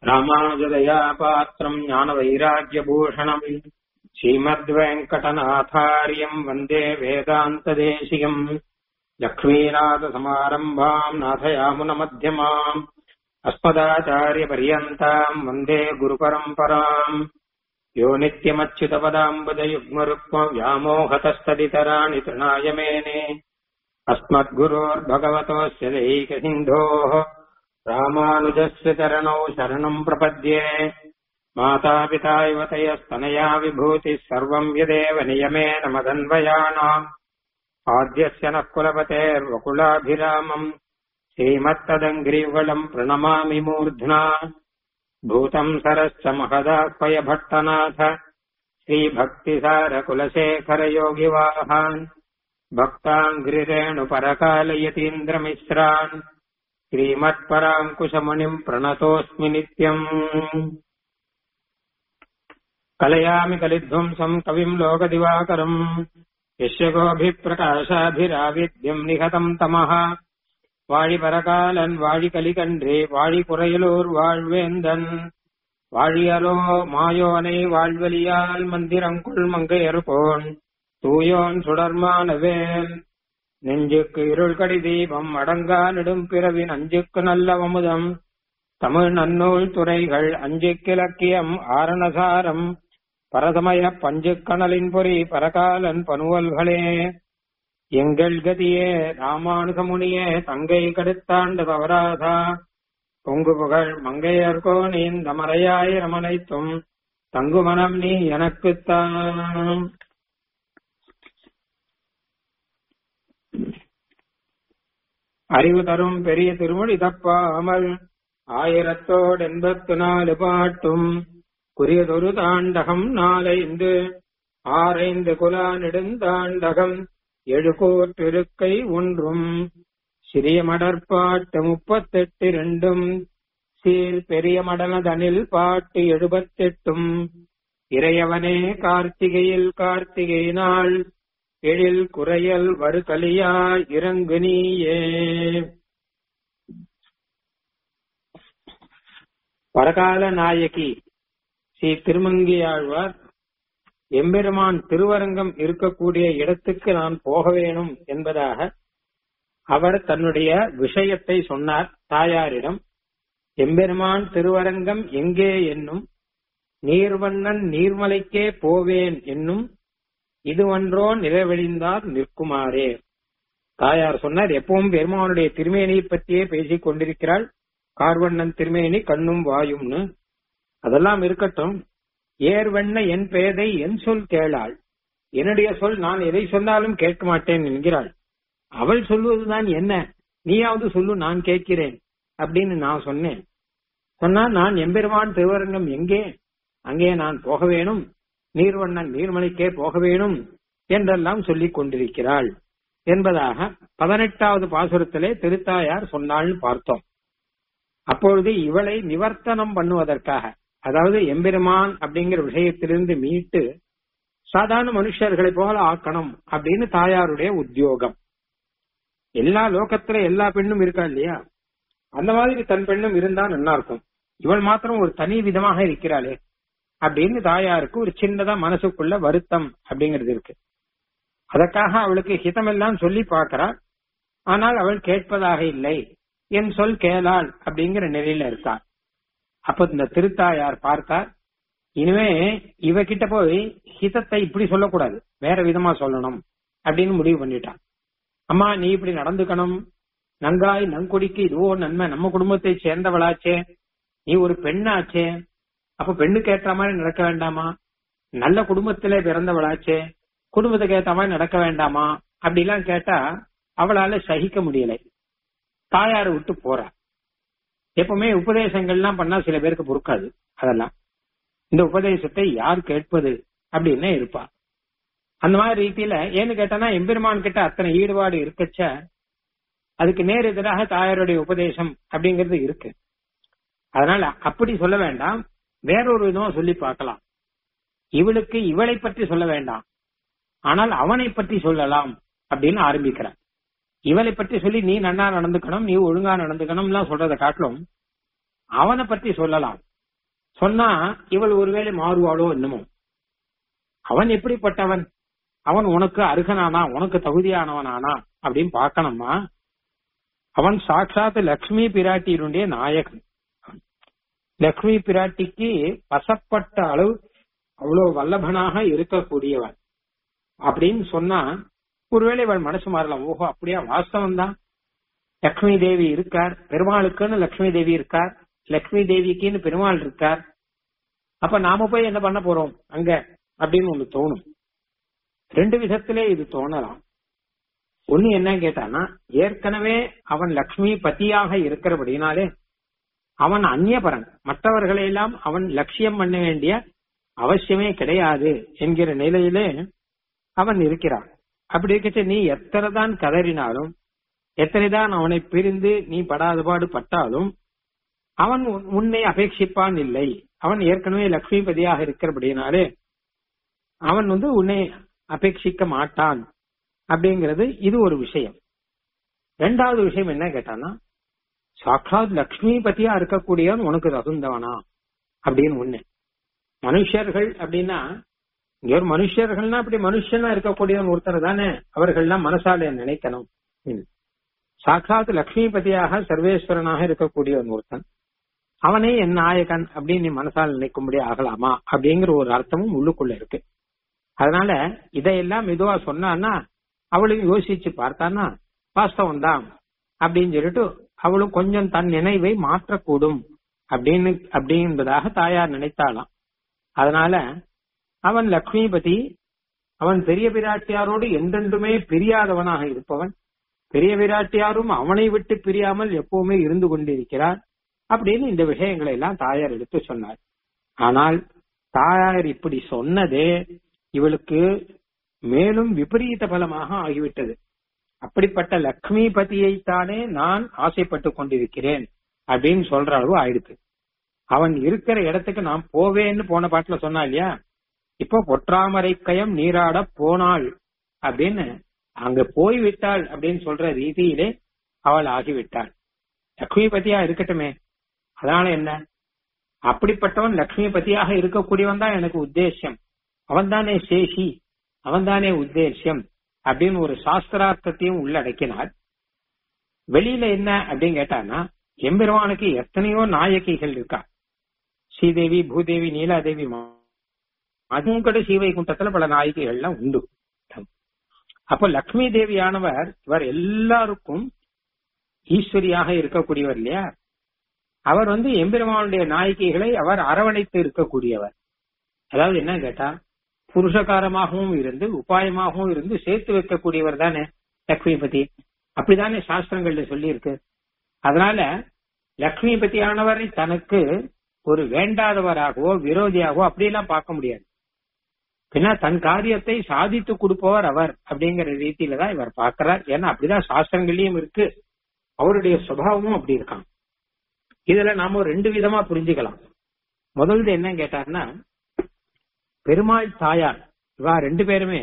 ராமானுஜதயா பாத்திரம் ஞான வைராக்கியபூஷணம் ஸ்ரீமத்வேங்கடநாதாரியம் வந்தே வேதாந்ததேசிகம் லக்ஷ்மீநாதசமாரம்பாம் நாதயாமுனமத்தியமாம் अस्मदाचार्यपर्यन्ताम् वन्दे गुरुपरम्पराम् यो नित्यमच्युतपदाम्बुजयुग्मरुक्मव्यामोहतस्तदितराणि तृणाय मेने अस्मद्गुरोर्भगवतोऽस्य दैकसिन्धोः रामानुजस्य चरणौ शरणम् प्रपद्ये मातापिता युवतयस्तनया विभूतिः सर्वम् यदेव नियमेन मदन्वयानाम् आद्यस्य नः कुलपतेर्वकुलाभिरामम् श्रीमत्तदङ्घ्रियुगलम् प्रणमामि मूर्ध्ना भूतम् सरश्च महदाह्वयभट्टनाथ श्रीभक्तिसारकुलशेखरयोगिवाहान् भक्ताङ्घ्रिरेणुपरकालयतीन्द्रमिश्रान् श्रीमत्पराङ्कुशमुनिम् प्रणतोऽस्मि नित्यम् कलयामि कलिध्वंसम् कविम् लोकदिवाकरम् यस्य गोभिप्रकाशाभिराविद्यम् निहतम् तमः வாழி பரகாலன் வாழி கலிகன்றே வாழி குறையலூர் வாழ்வேந்தன் வாழியலோ மாயோனை வாழ்வலியால் மந்திரங்குள் மங்கையறுபோன் தூயோன் சுடர்மானவேல் நெஞ்சுக்கு இருள் கடி தீபம் அடங்கா நெடும் பிறவின் அஞ்சுக்கு நல்ல அமுதம் தமிழ் நன்னூல் துறைகள் அஞ்சு கிழக்கியம் ஆரணசாரம் பரதமய பஞ்சுக்கணலின் பொறி பரகாலன் பனுவல்களே எங்கள் கதியே ராமானுகமுனியே தங்கை கடுத்தாண்டு பவராதா பொங்கு புகழ் மங்கையர்கோன் இந்த மறையாயிரம் அனைத்தும் தங்கு மனம் நீ எனக்குத்தான் அறிவு தரும் பெரிய திருமொழி தப்பாமல் ஆயிரத்தோடு எண்பத்து நாலு பாட்டும் குறியதொரு தாண்டகம் நாலைந்து ஆரைந்து குலா நெடுந்தாண்டகம் எழுகோற்றிருக்கை ஒன்றும் சிறிய மடற்பாட்டு முப்பத்தெட்டு ரெண்டும் சீர் பெரிய மடனதனில் பாட்டு எழுபத்தெட்டும் இறையவனே கார்த்திகையில் கார்த்திகை நாள் எழில் குறையல் வருகலியா இறங்கு நீயே பரகால நாயகி ஸ்ரீ திருமங்கியாழ்வார் எம்பெருமான் திருவரங்கம் இருக்கக்கூடிய இடத்துக்கு நான் போக வேணும் என்பதாக அவர் தன்னுடைய விஷயத்தை சொன்னார் தாயாரிடம் எம்பெருமான் திருவரங்கம் எங்கே என்னும் நீர்வண்ணன் நீர்மலைக்கே போவேன் என்னும் இதுவன்றோ நிறைவழிந்தார் நிற்குமாறே தாயார் சொன்னார் எப்பவும் பெருமானுடைய திருமேனியை பற்றியே பேசிக் கொண்டிருக்கிறாள் கார்வண்ணன் திருமேனி கண்ணும் வாயும்னு அதெல்லாம் இருக்கட்டும் ஏர்வண்ண என் பேதை என் சொல் கேளாள் என்னுடைய சொல் நான் எதை சொன்னாலும் கேட்க மாட்டேன் என்கிறாள் அவள் சொல்லுவதுதான் என்ன நீயாவது சொல்லு நான் கேட்கிறேன் அப்படின்னு நான் சொன்னேன் சொன்னா நான் எம்பெருமான் திருவரங்கம் எங்கே அங்கே நான் போக வேணும் நீர்வண்ணன் நீர்மலைக்கே போக வேணும் என்றெல்லாம் சொல்லிக் கொண்டிருக்கிறாள் என்பதாக பதினெட்டாவது பாசுரத்திலே திருத்தாயார் சொன்னாள்னு பார்த்தோம் அப்பொழுது இவளை நிவர்த்தனம் பண்ணுவதற்காக அதாவது எம்பெருமான் அப்படிங்கிற விஷயத்திலிருந்து மீட்டு சாதாரண மனுஷர்களை போல ஆக்கணும் அப்படின்னு தாயாருடைய உத்தியோகம் எல்லா லோகத்துல எல்லா பெண்ணும் இருக்கா இல்லையா அந்த மாதிரி தன் பெண்ணும் இருந்தா நல்லா இருக்கும் இவள் மாத்திரம் ஒரு தனி விதமாக இருக்கிறாளே அப்படின்னு தாயாருக்கு ஒரு சின்னதா மனசுக்குள்ள வருத்தம் அப்படிங்கிறது இருக்கு அதற்காக அவளுக்கு ஹிதமெல்லாம் சொல்லி பார்க்கிறாள் ஆனால் அவள் கேட்பதாக இல்லை என் சொல் கேளாள் அப்படிங்கிற நிலையில இருக்காள் அப்ப இந்த திருத்தாயார் பார்த்தார் இனிமே இவகிட்ட போய் ஹிதத்தை இப்படி சொல்லக்கூடாது வேற விதமா சொல்லணும் அப்படின்னு முடிவு பண்ணிட்டான் அம்மா நீ இப்படி நடந்துக்கணும் நங்காய் நங்குடிக்கு இதுவோ நன்மை நம்ம குடும்பத்தை சேர்ந்தவளாச்சே நீ ஒரு பெண்ணாச்சே அப்ப பெண்ணுக்கு ஏற்ற மாதிரி நடக்க வேண்டாமா நல்ல குடும்பத்திலே பிறந்தவளாச்சே குடும்பத்துக்கு ஏற்ற மாதிரி நடக்க வேண்டாமா அப்படிலாம் கேட்டா அவளால சகிக்க முடியலை தாயாரை விட்டு போறா எப்பவுமே உபதேசங்கள்லாம் பண்ணா சில பேருக்கு பொறுக்காது அதெல்லாம் இந்த உபதேசத்தை யார் கேட்பது அப்படின்னு இருப்பா அந்த மாதிரி ரீதியில ஏன்னு கேட்டானா எம்பெருமான் கிட்ட அத்தனை ஈடுபாடு இருக்கச்ச அதுக்கு நேர் எதிராக தாயாருடைய உபதேசம் அப்படிங்கிறது இருக்கு அதனால அப்படி சொல்ல வேண்டாம் வேறொரு விதமா சொல்லி பார்க்கலாம் இவளுக்கு இவளை பற்றி சொல்ல வேண்டாம் ஆனால் அவனை பற்றி சொல்லலாம் அப்படின்னு ஆரம்பிக்கிறார் இவளை பற்றி சொல்லி நீ நன்னா நடந்துக்கணும் நீ ஒழுங்கா நடந்துக்கணும் எல்லாம் சொல்றதை காட்டிலும் அவனை பற்றி சொல்லலாம் சொன்னா இவள் ஒருவேளை மாறுவாளோ என்னமோ அவன் எப்படிப்பட்டவன் அவன் உனக்கு அருகனானா உனக்கு தகுதியானவனானா அப்படின்னு பார்க்கணுமா அவன் சாட்சாத் லக்ஷ்மி பிராட்டியினுடைய நாயகன் லக்ஷ்மி பிராட்டிக்கு வசப்பட்ட அளவு அவ்வளவு வல்லபனாக இருக்கக்கூடியவன் அப்படின்னு சொன்னா ஒருவேளை இவள் மனசு மாறலாம் ஓஹோ அப்படியா வாஸ்தவம் தான் லக்ஷ்மி தேவி இருக்கார் பெருமாளுக்குன்னு லக்ஷ்மி தேவி இருக்கார் லக்ஷ்மி தேவிக்குன்னு பெருமாள் இருக்கார் அப்ப நாம போய் என்ன பண்ண போறோம் அங்க அப்படின்னு ஒண்ணு தோணும் ரெண்டு விதத்திலே இது தோணலாம் ஒண்ணு என்ன கேட்டானா ஏற்கனவே அவன் லக்ஷ்மி பத்தியாக இருக்கிறபடினாலே அவன் அந்நியபரன் மற்றவர்களை எல்லாம் அவன் லட்சியம் பண்ண வேண்டிய அவசியமே கிடையாது என்கிற நிலையிலே அவன் இருக்கிறான் அப்படி இருக்கச்சு நீ எத்தனை தான் கதறினாலும் எத்தனை தான் அவனை பிரிந்து நீ படாத பாடு பட்டாலும் அவன் உன்- உன்னை அபேட்சிப்பான் இல்லை அவன் ஏற்கனவே லக்ஷ்மிபதியாக இருக்கிறபடினாலே அவன் வந்து உன்னை அபேட்சிக்க மாட்டான் அப்படிங்கிறது இது ஒரு விஷயம் ரெண்டாவது விஷயம் என்ன கேட்டானா சாட்சாத் லக்ஷ்மிபதியா இருக்கக்கூடியவன் உனக்கு தகுந்தவனா அப்படின்னு ஒண்ணு மனுஷர்கள் அப்படின்னா இங்க ஒரு மனுஷர்கள்னா அப்படி மனுஷனா இருக்கக்கூடியவன் ஒருத்தர் தானே அவர்கள்லாம் மனசால நினைக்கணும் ம். சாட்சாத் லக்ஷ்மிபதியாக சர்வேஸ்வரனாக இருக்கக்கூடியவன் ஒருத்தன் அவனே என் நாயகன் அப்படின்னு நீ மனசால் நினைக்கும்படி ஆகலாமா அப்படிங்கிற ஒரு அர்த்தமும் உள்ளுக்குள்ள இருக்கு அதனால இதையெல்லாம் மெதுவா சொன்னான்னா அவளும் யோசிச்சு பார்த்தான்னா வாஸ்தவம் தான் அப்படின்னு சொல்லிட்டு அவளும் கொஞ்சம் தன் நினைவை மாற்றக்கூடும் அப்படின்னு அப்படின்பதாக தாயார் நினைத்தாளாம் அதனால அவன் லக்ஷ்மிபதி அவன் பெரிய பிராட்டியாரோடு என்றென்றுமே பிரியாதவனாக இருப்பவன் பெரிய பிராட்டியாரும் அவனை விட்டு பிரியாமல் எப்பவுமே இருந்து கொண்டிருக்கிறார் அப்படின்னு இந்த விஷயங்களை எல்லாம் தாயார் எடுத்து சொன்னார் ஆனால் தாயார் இப்படி சொன்னதே இவளுக்கு மேலும் விபரீத பலமாக ஆகிவிட்டது அப்படிப்பட்ட லக்ஷ்மிபதியைத்தானே நான் ஆசைப்பட்டு கொண்டிருக்கிறேன் அப்படின்னு சொல்ற அளவு ஆயிடுச்சு அவன் இருக்கிற இடத்துக்கு நான் போவேன்னு போன பாட்டுல சொன்னா இல்லையா இப்போ பொற்றாமரை கயம் நீராட போனாள் அப்படின்னு அங்க போய் விட்டாள் அப்படின்னு சொல்ற ரீதியிலே அவள் ஆகிவிட்டாள் லக்ஷ்மிபதியா இருக்கட்டுமே அதனால என்ன அப்படிப்பட்டவன் லக்ஷ்மிபதியாக இருக்கக்கூடியவன் தான் எனக்கு உத்தேசியம் அவன் தானே சேஷி அவன் தானே உத்தேசியம் அப்படின்னு ஒரு சாஸ்திரார்த்தத்தையும் உள்ளடக்கினார் வெளியில என்ன அப்படின்னு கேட்டானா எம்பெருமானுக்கு எத்தனையோ நாயகிகள் இருக்கா ஸ்ரீதேவி பூதேவி நீலாதேவி மா- அதுவும் கூட ஸ்ரீவைகுண்டத்துல பல நாயகிகள்லாம் உண்டு அப்போ லக்ஷ்மி தேவியானவர் இவர் எல்லாருக்கும் ஈஸ்வரியாக இருக்கக்கூடியவர் இல்லையா அவர் வந்து எம்பெருமானுடைய நாயகிகளை அவர் அரவணைத்து இருக்கக்கூடியவர் அதாவது என்ன கேட்டா புருஷகாரமாகவும் இருந்து உபாயமாகவும் இருந்து சேர்த்து வைக்கக்கூடியவர் தானே லக்ஷ்மிபதி அப்படிதானே சாஸ்திரங்கள்ல சொல்லி இருக்கு அதனால லக்ஷ்மிபதியானவரை தனக்கு ஒரு வேண்டாதவராகவோ விரோதியாகவோ அப்படியெல்லாம் பார்க்க முடியாது பின்ன தன் காரியத்தை சாதித்து கொடுப்பவர் அவர் அப்படிங்கிற ரீதியில தான் இவர் பார்க்கிறார் ஏன்னா அப்படிதான் சாஸ்திரங்கள்லயும் இருக்கு அவருடைய சுபாவமும் அப்படி இருக்கான் இதுல நாம ரெண்டு விதமா புரிஞ்சுக்கலாம் முதல்ல என்ன கேட்டார்னா பெருமாள் தாயார் இவா ரெண்டு பேருமே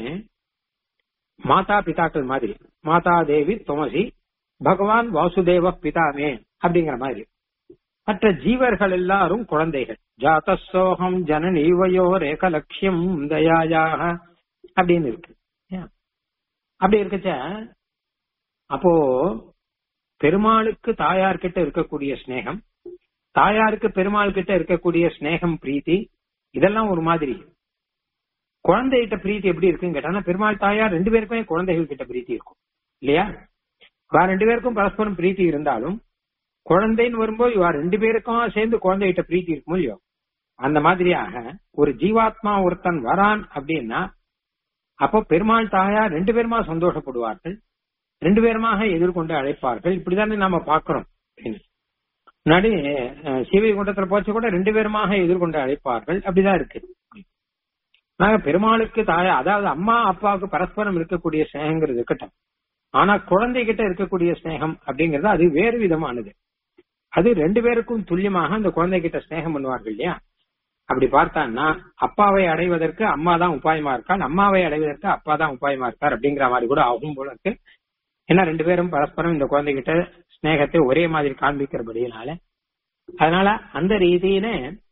மாதா பிதாக்கள் மாதிரி மாதா தேவி துமசி பகவான் வாசுதேவ பிதாமே அப்படிங்கிற மாதிரி மற்ற ஜீவர்கள் எல்லாரும் குழந்தைகள் ஜாதசோகம் ஜனநீவயோ ரேக லட்சியம் தயாயாக அப்படின்னு இருக்கு ஏன்? அப்படி இருக்கச்ச அப்போ பெருமாளுக்கு தாயார் கிட்ட இருக்கக்கூடிய ஸ்நேகம் தாயாருக்கு பெருமாள் கிட்ட இருக்கக்கூடிய ஸ்நேகம் பிரீத்தி இதெல்லாம் ஒரு மாதிரி குழந்தைகிட்ட பிரீத்தி எப்படி இருக்குன்னு கேட்டானா பெருமாள் தாயார் ரெண்டு பேருக்குமே குழந்தைகள் கிட்ட பிரீத்தி இருக்கும் இல்லையா இவா ரெண்டு பேருக்கும் பரஸ்பரம் பிரீத்தி இருந்தாலும் குழந்தைன்னு வரும்போது இவா ரெண்டு பேருக்கும் சேர்ந்து குழந்தைகிட்ட பிரீத்தி இருக்கும் இல்லையோ அந்த மாதிரியாக ஒரு ஜீவாத்மா ஒருத்தன் வரான் அப்படின்னா அப்போ பெருமாள் தாயார் ரெண்டு பேருமா சந்தோஷப்படுவார்கள் ரெண்டு பேருமாக எதிர்கொண்டு அழைப்பார்கள் இப்படிதானே நாம பாக்குறோம் முன்னாடி அஹ், சிவகுண்டத்துல போச்சு கூட ரெண்டு பேருமாக எதிர்கொண்டு அழைப்பார்கள் அப்படிதான் இருக்கு நாங்க பெருமாளுக்கு தாயா அதாவது அம்மா அப்பாவுக்கு பரஸ்பரம் இருக்கக்கூடிய ஸ்நேகங்கிறது இருக்கட்டும் ஆனா குழந்தை கிட்ட இருக்கக்கூடிய ஸ்நேகம் அப்படிங்கிறது அது வேறு விதமானது அது ரெண்டு பேருக்கும் துல்லியமாக அந்த குழந்தை கிட்ட ஸ்நேகம் பண்ணுவார்கள் இல்லையா அப்படி பார்த்தான்னா அப்பாவை அடைவதற்கு அம்மா தான் உபாயமா இருக்காள் அம்மாவை அடைவதற்கு அப்பா தான் உபாயமா இருக்கார் அப்படிங்கிற மாதிரி கூட ஆகும் போல இருக்கு ஏன்னா ரெண்டு பேரும் பரஸ்பரம் இந்த குழந்தைகிட்ட ஸ்நேகத்தை ஒரே மாதிரி காண்பிக்கிறபடியினால அதனால அந்த ரீதியில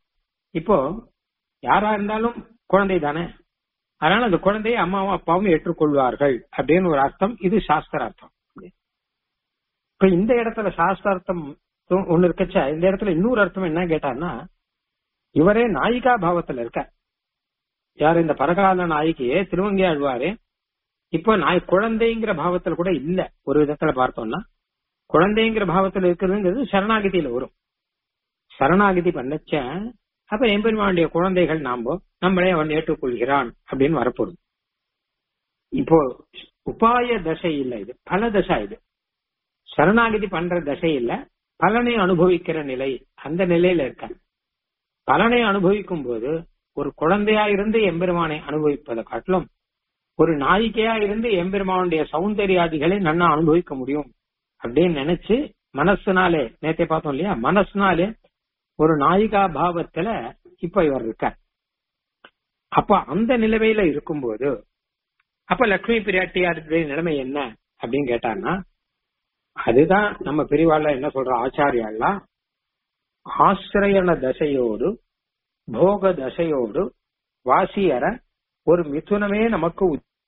இப்போ யாரா இருந்தாலும் குழந்தை தானே அதனால அந்த குழந்தையை அம்மாவும் அப்பாவும் ஏற்றுக்கொள்வார்கள் அப்படின்னு ஒரு அர்த்தம் இது சாஸ்திரார்த்தம் இப்ப இந்த இடத்துல சாஸ்திரார்த்தம் ஒண்ணு இருக்கச்ச இந்த இடத்துல இன்னொரு அர்த்தம் என்ன கேட்டான்னா இவரே நாயிகா பாவத்துல இருக்க யார் இந்த பரகால நாயகியே திருவங்கை ஆழ்வாரே இப்போ நாய் குழந்தைங்கிற பாவத்துல கூட இல்ல ஒரு விதத்துல பார்த்தோம்னா குழந்தைங்கிற பாவத்துல இருக்கிறதுங்கிறது சரணாகதியில வரும் சரணாகதி பண்ணச்ச அப்ப எம்பெருமானுடைய குழந்தைகள் நாம நம்மளே அவன் ஏற்றுக்கொள்கிறான் அப்படின்னு வரப்போகுது இப்போ உபாய தசை இல்ல இது பல தசை இது சரணாகதி பண்ற தசை இல்ல பலனை அனுபவிக்கிற நிலை அந்த நிலையில இருக்க பலனை அனுபவிக்கும் போது ஒரு குழந்தையா இருந்து எம்பெருமானை அனுபவிப்பதை காட்டிலும் ஒரு நாயிகையா இருந்து எம்பெருமானுடைய சௌந்தர்யாதிகளை நன்னா அனுபவிக்க முடியும் அப்படின்னு நினைச்சு மனசுனாலே நேத்தே பார்த்தோம் இல்லையா மனசுனாலே ஒரு நாயிகா பாவத்துல இப்ப இவர் இருக்கார் அப்ப அந்த நிலைமையில இருக்கும்போது அப்ப லட்சுமி பிராட்டியாருடைய நிலைமை என்ன அப்படின்னு கேட்டாங்கன்னா அதுதான் நம்ம பிரிவாள என்ன சொல்ற ஆச்சாரியாலாம் ஆசிரியன தசையோடு போக தசையோடு வாசியற ஒரு மிதுனமே நமக்கு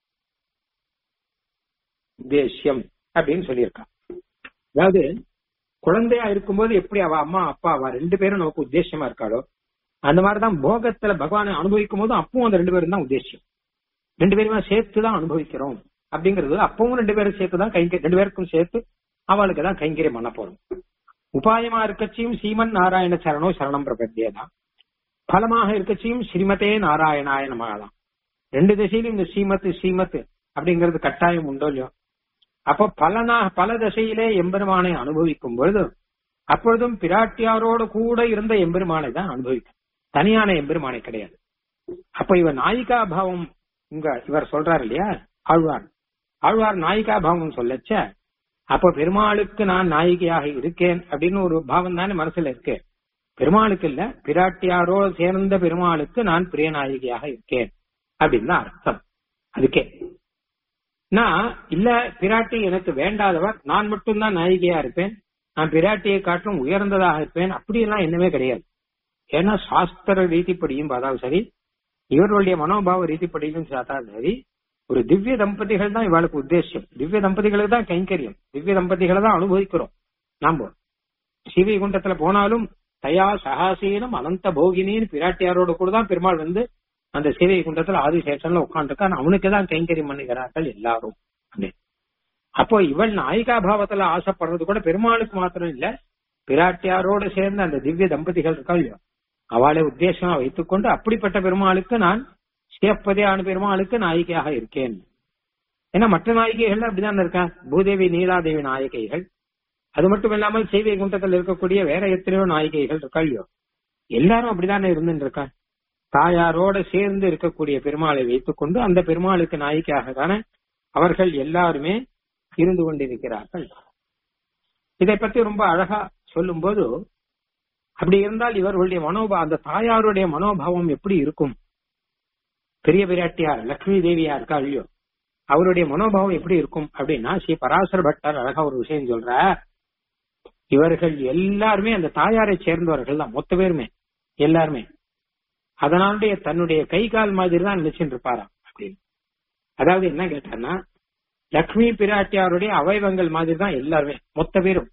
உத்தேசியம் அப்படின்னு சொல்லியிருக்கான் அதாவது குழந்தையா இருக்கும்போது எப்படி அவ அம்மா அப்பா அவ ரெண்டு பேரும் நமக்கு உத்தேசமா இருக்காளோ அந்த மாதிரிதான் போகத்துல பகவானை அனுபவிக்கும் போதும் அப்பவும் அந்த ரெண்டு பேரும் தான் உத்தேசியம் ரெண்டு பேருமே சேர்த்து தான் அனுபவிக்கிறோம் அப்படிங்கிறது அப்பவும் ரெண்டு பேரும் சேர்த்து தான் கைங்க ரெண்டு பேருக்கும் சேர்த்து அவளுக்கு தான் கைங்கரியம் பண்ண போறோம் உபாயமா இருக்கச்சியும் சீமன் நாராயண சரணோ சரணம் பிரபத்தியே தான் பலமாக இருக்கச்சியும் ஸ்ரீமதே நாராயணாய நமகலாம் ரெண்டு திசையிலும் இந்த ஸ்ரீமத்து ஸ்ரீமத்து அப்படிங்கிறது கட்டாயம் உண்டோ இல்லையோ அப்ப பலனா பல தசையிலே எம்பெருமானை அனுபவிக்கும் பொழுது அப்பொழுதும் பிராட்டியாரோடு கூட இருந்த எம்பெருமானை தான் அனுபவிக்கும் தனியான எம்பெருமானை கிடையாது அப்ப இவர் நாயிகா பாவம் இங்க இவர் சொல்றாரு இல்லையா ஆழ்வார் ஆழ்வார் நாயிகா பாவம் சொல்லச்ச அப்ப பெருமாளுக்கு நான் நாயிகையாக இருக்கேன் அப்படின்னு ஒரு பாவம் தானே மனசுல இருக்கு பெருமாளுக்கு இல்ல பிராட்டியாரோடு சேர்ந்த பெருமாளுக்கு நான் பிரிய நாயகியாக இருக்கேன் அப்படின்னு தான் அர்த்தம் அதுக்கே நான் இல்ல பிராட்டி எனக்கு வேண்டாதவர் நான் மட்டும்தான் நாயிகையா இருப்பேன் நான் பிராட்டியை காட்டிலும் உயர்ந்ததாக இருப்பேன் அப்படியெல்லாம் என்னமே கிடையாது ஏன்னா சாஸ்திர ரீதிப்படியும் பார்த்தாலும் சரி இவர்களுடைய மனோபாவ ரீதிப்படியும் பார்த்தாலும் சரி ஒரு திவ்ய தம்பதிகள் தான் இவளுக்கு உத்தேசம் திவ்ய தம்பதிகளுக்கு தான் கைங்கரியம் திவ்ய தம்பதிகளை தான் அனுபவிக்கிறோம் நாம சிவி குண்டத்துல போனாலும் தயா சகாசீனம் அனந்த போகினின்னு பிராட்டியாரோட கூட தான் பெருமாள் வந்து அந்த சிவை குண்டத்துல ஆதிசேஷன்ல உட்காந்துருக்கான் அவனுக்கு தான் கைங்கரியம் பண்ணுகிறார்கள் எல்லாரும் அப்போ இவள் நாயிகா பாவத்துல ஆசைப்படுறது கூட பெருமாளுக்கு மாத்திரம் இல்ல பிராட்டியாரோடு சேர்ந்த அந்த திவ்ய தம்பதிகள் இருக்கா இல்லையோ அவளை உத்தேசமா வைத்துக்கொண்டு அப்படிப்பட்ட பெருமாளுக்கு நான் சிவப்பதியான பெருமாளுக்கு நாயிகையாக இருக்கேன் ஏன்னா மற்ற நாயிகைகள் அப்படிதான் இருக்கா பூதேவி நீலாதேவி நாயகிகள் அது மட்டும் இல்லாமல் சேவை குண்டத்தில் இருக்கக்கூடிய வேற எத்தனையோ நாயிகைகள் இருக்கா இல்லையோ எல்லாரும் அப்படிதானே இருந்துட்டு இருக்கா தாயாரோட சேர்ந்து இருக்கக்கூடிய பெருமாளை வைத்துக்கொண்டு அந்த பெருமாளுக்கு நாயிக்காக தானே அவர்கள் எல்லாருமே இருந்து கொண்டிருக்கிறார்கள் இதை பத்தி ரொம்ப அழகா சொல்லும் போது அப்படி இருந்தால் இவர்களுடைய மனோபா அந்த தாயாருடைய மனோபாவம் எப்படி இருக்கும் பெரிய பிராட்டியார் லக்ஷ்மி தேவியா இருக்கா இல்லையோ அவருடைய மனோபாவம் எப்படி இருக்கும் அப்படின்னா ஸ்ரீ பராசர பட்டர் அழகா ஒரு விஷயம் சொல்ற இவர்கள் எல்லாருமே அந்த தாயாரை சேர்ந்தவர்கள் தான் மொத்த பேருமே எல்லாருமே அதனாலுடைய தன்னுடைய கை கால் மாதிரி தான் நினைச்சுட்டு இருப்பாராம் அப்படின்னு அதாவது என்ன கேட்டான்னா லக்ஷ்மி பிராட்டியாருடைய அவயவங்கள் மாதிரி தான் எல்லாருமே மொத்த பேரும்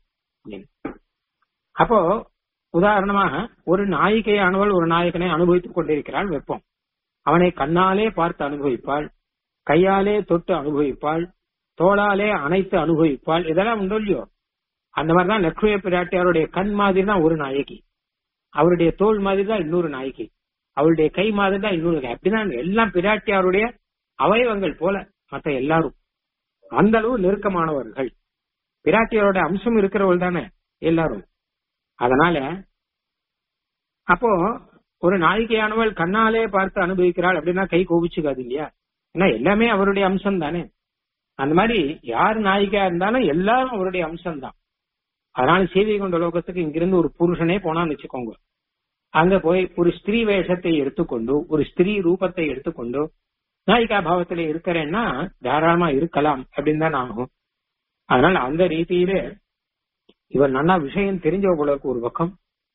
அப்போ உதாரணமாக ஒரு நாயிகையானவள் ஒரு நாயகனை அனுபவித்துக் கொண்டிருக்கிறாள் வெப்பம் அவனை கண்ணாலே பார்த்து அனுபவிப்பாள் கையாலே தொட்டு அனுபவிப்பாள் தோளாலே அணைத்து அனுபவிப்பாள் இதெல்லாம் உண்டோ இல்லையோ அந்த மாதிரிதான் லக்ஷ்மி பிராட்டியாருடைய கண் மாதிரி தான் ஒரு நாயகி அவருடைய தோல் மாதிரி தான் இன்னொரு நாயகி அவளுடைய கை மாதிரி தான் இன்னொரு கை அப்படிதான் எல்லாம் பிராட்டியாருடைய அவயவங்கள் போல மற்ற எல்லாரும் அந்த அளவு நெருக்கமானவர்கள் பிராட்டியாரோட அம்சம் இருக்கிறவள் தானே எல்லாரும் அதனால அப்போ ஒரு நாயிகையானவள் கண்ணாலே பார்த்து அனுபவிக்கிறாள் அப்படின்னா கை கோபிச்சுக்காது இல்லையா ஏன்னா எல்லாமே அவருடைய அம்சம் தானே அந்த மாதிரி யார் நாயிகா இருந்தாலும் எல்லாரும் அவருடைய அம்சம் தான் அதனால சேவை கொண்ட லோகத்துக்கு இங்கிருந்து ஒரு புருஷனே போனான்னு வச்சுக்கோங்க அங்க போய் ஒரு ஸ்திரீ வேஷத்தை எடுத்துக்கொண்டு ஒரு ஸ்திரீ ரூபத்தை எடுத்துக்கொண்டு நாயிகா பாவத்துல இருக்கிறேன்னா தாராளமா இருக்கலாம் அப்படின்னு தான் ஆகும் அதனால அந்த ரீதியில இவர் நல்லா விஷயம் தெரிஞ்ச போல ஒரு பக்கம்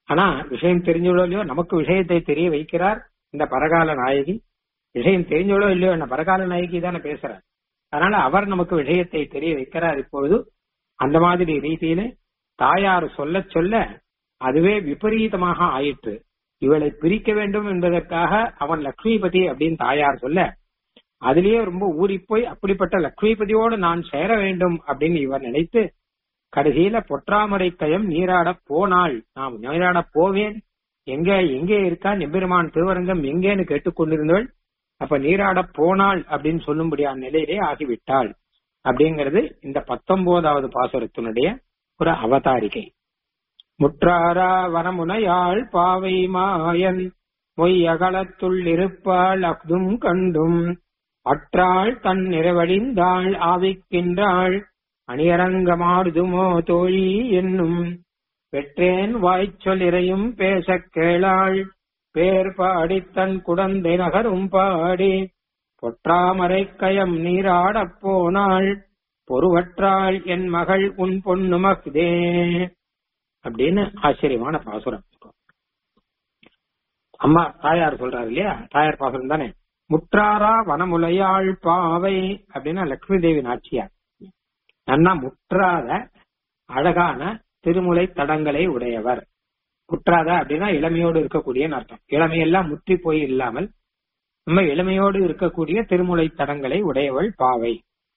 ஆனா விஷயம் தெரிஞ்சவளோ இல்லையோ நமக்கு விஷயத்தை தெரிய வைக்கிறார் இந்த பரகால நாயகி விஷயம் தெரிஞ்சவளோ இல்லையோ என்ன பரகால நாயகி தானே பேசுறார் அதனால அவர் நமக்கு விஷயத்தை தெரிய வைக்கிறார் இப்பொழுது அந்த மாதிரி ரீதியில தாயார் சொல்ல சொல்ல அதுவே விபரீதமாக ஆயிற்று இவளை பிரிக்க வேண்டும் என்பதற்காக அவன் லக்ஷ்மிபதி அப்படின்னு தாயார் சொல்ல அதிலேயே ரொம்ப ஊறி போய் அப்படிப்பட்ட லக்ஷ்மிபதியோடு நான் சேர வேண்டும் அப்படின்னு இவன் நினைத்து கடைசியில பொற்றாமரை கயம் நீராட போனாள் நாம் நீராட போவேன் எங்க எங்கே இருக்கா நெம்பெருமான் திருவரங்கம் எங்கேன்னு கேட்டுக்கொண்டிருந்தவள் அப்ப நீராட போனாள் அப்படின்னு சொல்லும்படியான நிலையிலே ஆகிவிட்டாள் அப்படிங்கிறது இந்த பத்தொன்பதாவது பாசுரத்தினுடைய ஒரு அவதாரிகை முற்றாரா வரமுனையாள் பாவை மாயன் மொய் அகலத்துள் இருப்பாள் அஃதும் கண்டும் அற்றாள் தன் நிறைவழிந்தாள் ஆவிக்கின்றாள் அணியரங்கமாடுதுமோ தோழி என்னும் பெற்றேன் வாய்ச்சொல் இறையும் பேசக் கேளாள் பேர் பாடித் தன் குடந்தை நகரும் பாடி பொற்றாமரை கயம் நீராடப் போனாள் பொறுவற்றாள் என் மகள் உன் பொண்ணு மக்தே அப்படின்னு ஆச்சரியமான பாசுரம் அம்மா தாயார் சொல்றாரு இல்லையா தாயார் பாசுரம் தானே முற்றாரா வனமுலையாள் பாவை அப்படின்னா லட்சுமி தேவி நாச்சியார் நன்னா முற்றாத அழகான திருமுலை தடங்களை உடையவர் முற்றாத அப்படின்னா இளமையோடு இருக்கக்கூடிய அர்த்தம் இளமையெல்லாம் முற்றி போய் இல்லாமல் நம்ம இளமையோடு இருக்கக்கூடிய திருமுலை தடங்களை உடையவள் பாவை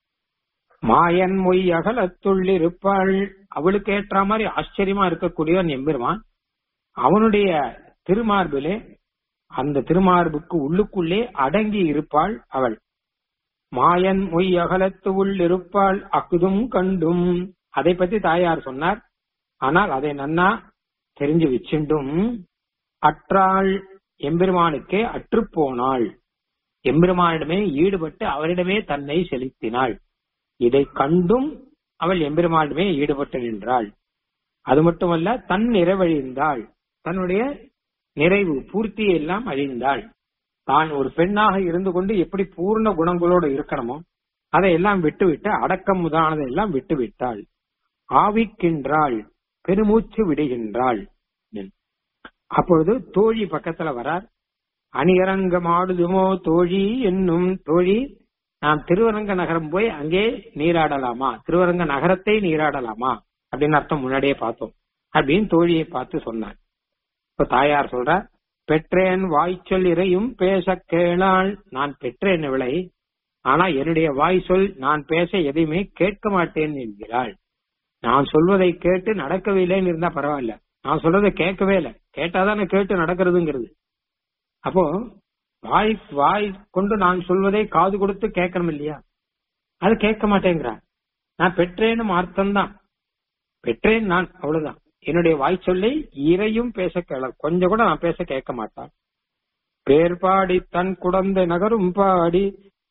மாயன் மொய் அகலத்துள் இருப்பாள் அவளுக்கு ஏற்ற மாதிரி ஆச்சரியமா இருக்கக்கூடியவன் எம்பெருமான் அவனுடைய திருமார்பிலே அந்த திருமார்புக்கு உள்ளுக்குள்ளே அடங்கி இருப்பாள் அவள் மாயன் மொய் அகலத்து உள் இருப்பாள் அக்குதும் கண்டும் அதை பத்தி தாயார் சொன்னார் ஆனால் அதை நன்னா தெரிஞ்சு வச்சுண்டும் அற்றாள் எம்பெருமானுக்கே அற்றுப்போனாள் எம்பெருமானிடமே ஈடுபட்டு அவரிடமே தன்னை செலுத்தினாள் இதை கண்டும் அவள் எம்பெருமானிடமே ஈடுபட்டு நின்றாள் அது மட்டுமல்ல தன் நிறைவழிந்தாள் தன்னுடைய நிறைவு பூர்த்தியை எல்லாம் அழிந்தாள் தான் ஒரு பெண்ணாக இருந்து கொண்டு எப்படி பூர்ண குணங்களோடு இருக்கணுமோ அதையெல்லாம் விட்டுவிட்டு அடக்கம் முதானதை எல்லாம் விட்டு விட்டாள் ஆவிக்கின்றாள் பெருமூச்சு விடுகின்றாள் அப்பொழுது தோழி பக்கத்துல வரார் அணியரங்கமாடுதுமோ தோழி என்னும் தோழி நாம் திருவரங்க நகரம் போய் அங்கே நீராடலாமா திருவரங்க நகரத்தை நீராடலாமா அப்படின்னு அர்த்தம் முன்னாடியே பார்த்தோம் அப்படின்னு தோழியை பார்த்து சொன்னார் இப்ப தாயார் சொல்றார் பெற்றேன் வாய்ச்சொல் இறையும் பேச கேளாள் நான் பெற்றேன் இவளை ஆனா என்னுடைய வாய் சொல் நான் பேச எதையுமே கேட்க மாட்டேன் என்கிறாள் நான் சொல்வதை கேட்டு நடக்கவில்லைன்னு இருந்தா பரவாயில்ல நான் சொல்றதை கேட்கவே இல்லை கேட்டாதானே கேட்டு நடக்கிறதுங்கிறது அப்போ வாய் வாய் கொண்டு நான் சொல்வதை காது கொடுத்து கேட்கணும் இல்லையா அது கேட்க மாட்டேங்கிறான் நான் பெற்றேன்னு அர்த்தம்தான் பெற்றேன் நான் அவ்வளவுதான் என்னுடைய வாய் சொல்லை இறையும் பேச கேள கொஞ்சம் கூட நான் பேச கேட்க மாட்டான் பேர் பாடி தன் குழந்தை நகரும் பாடி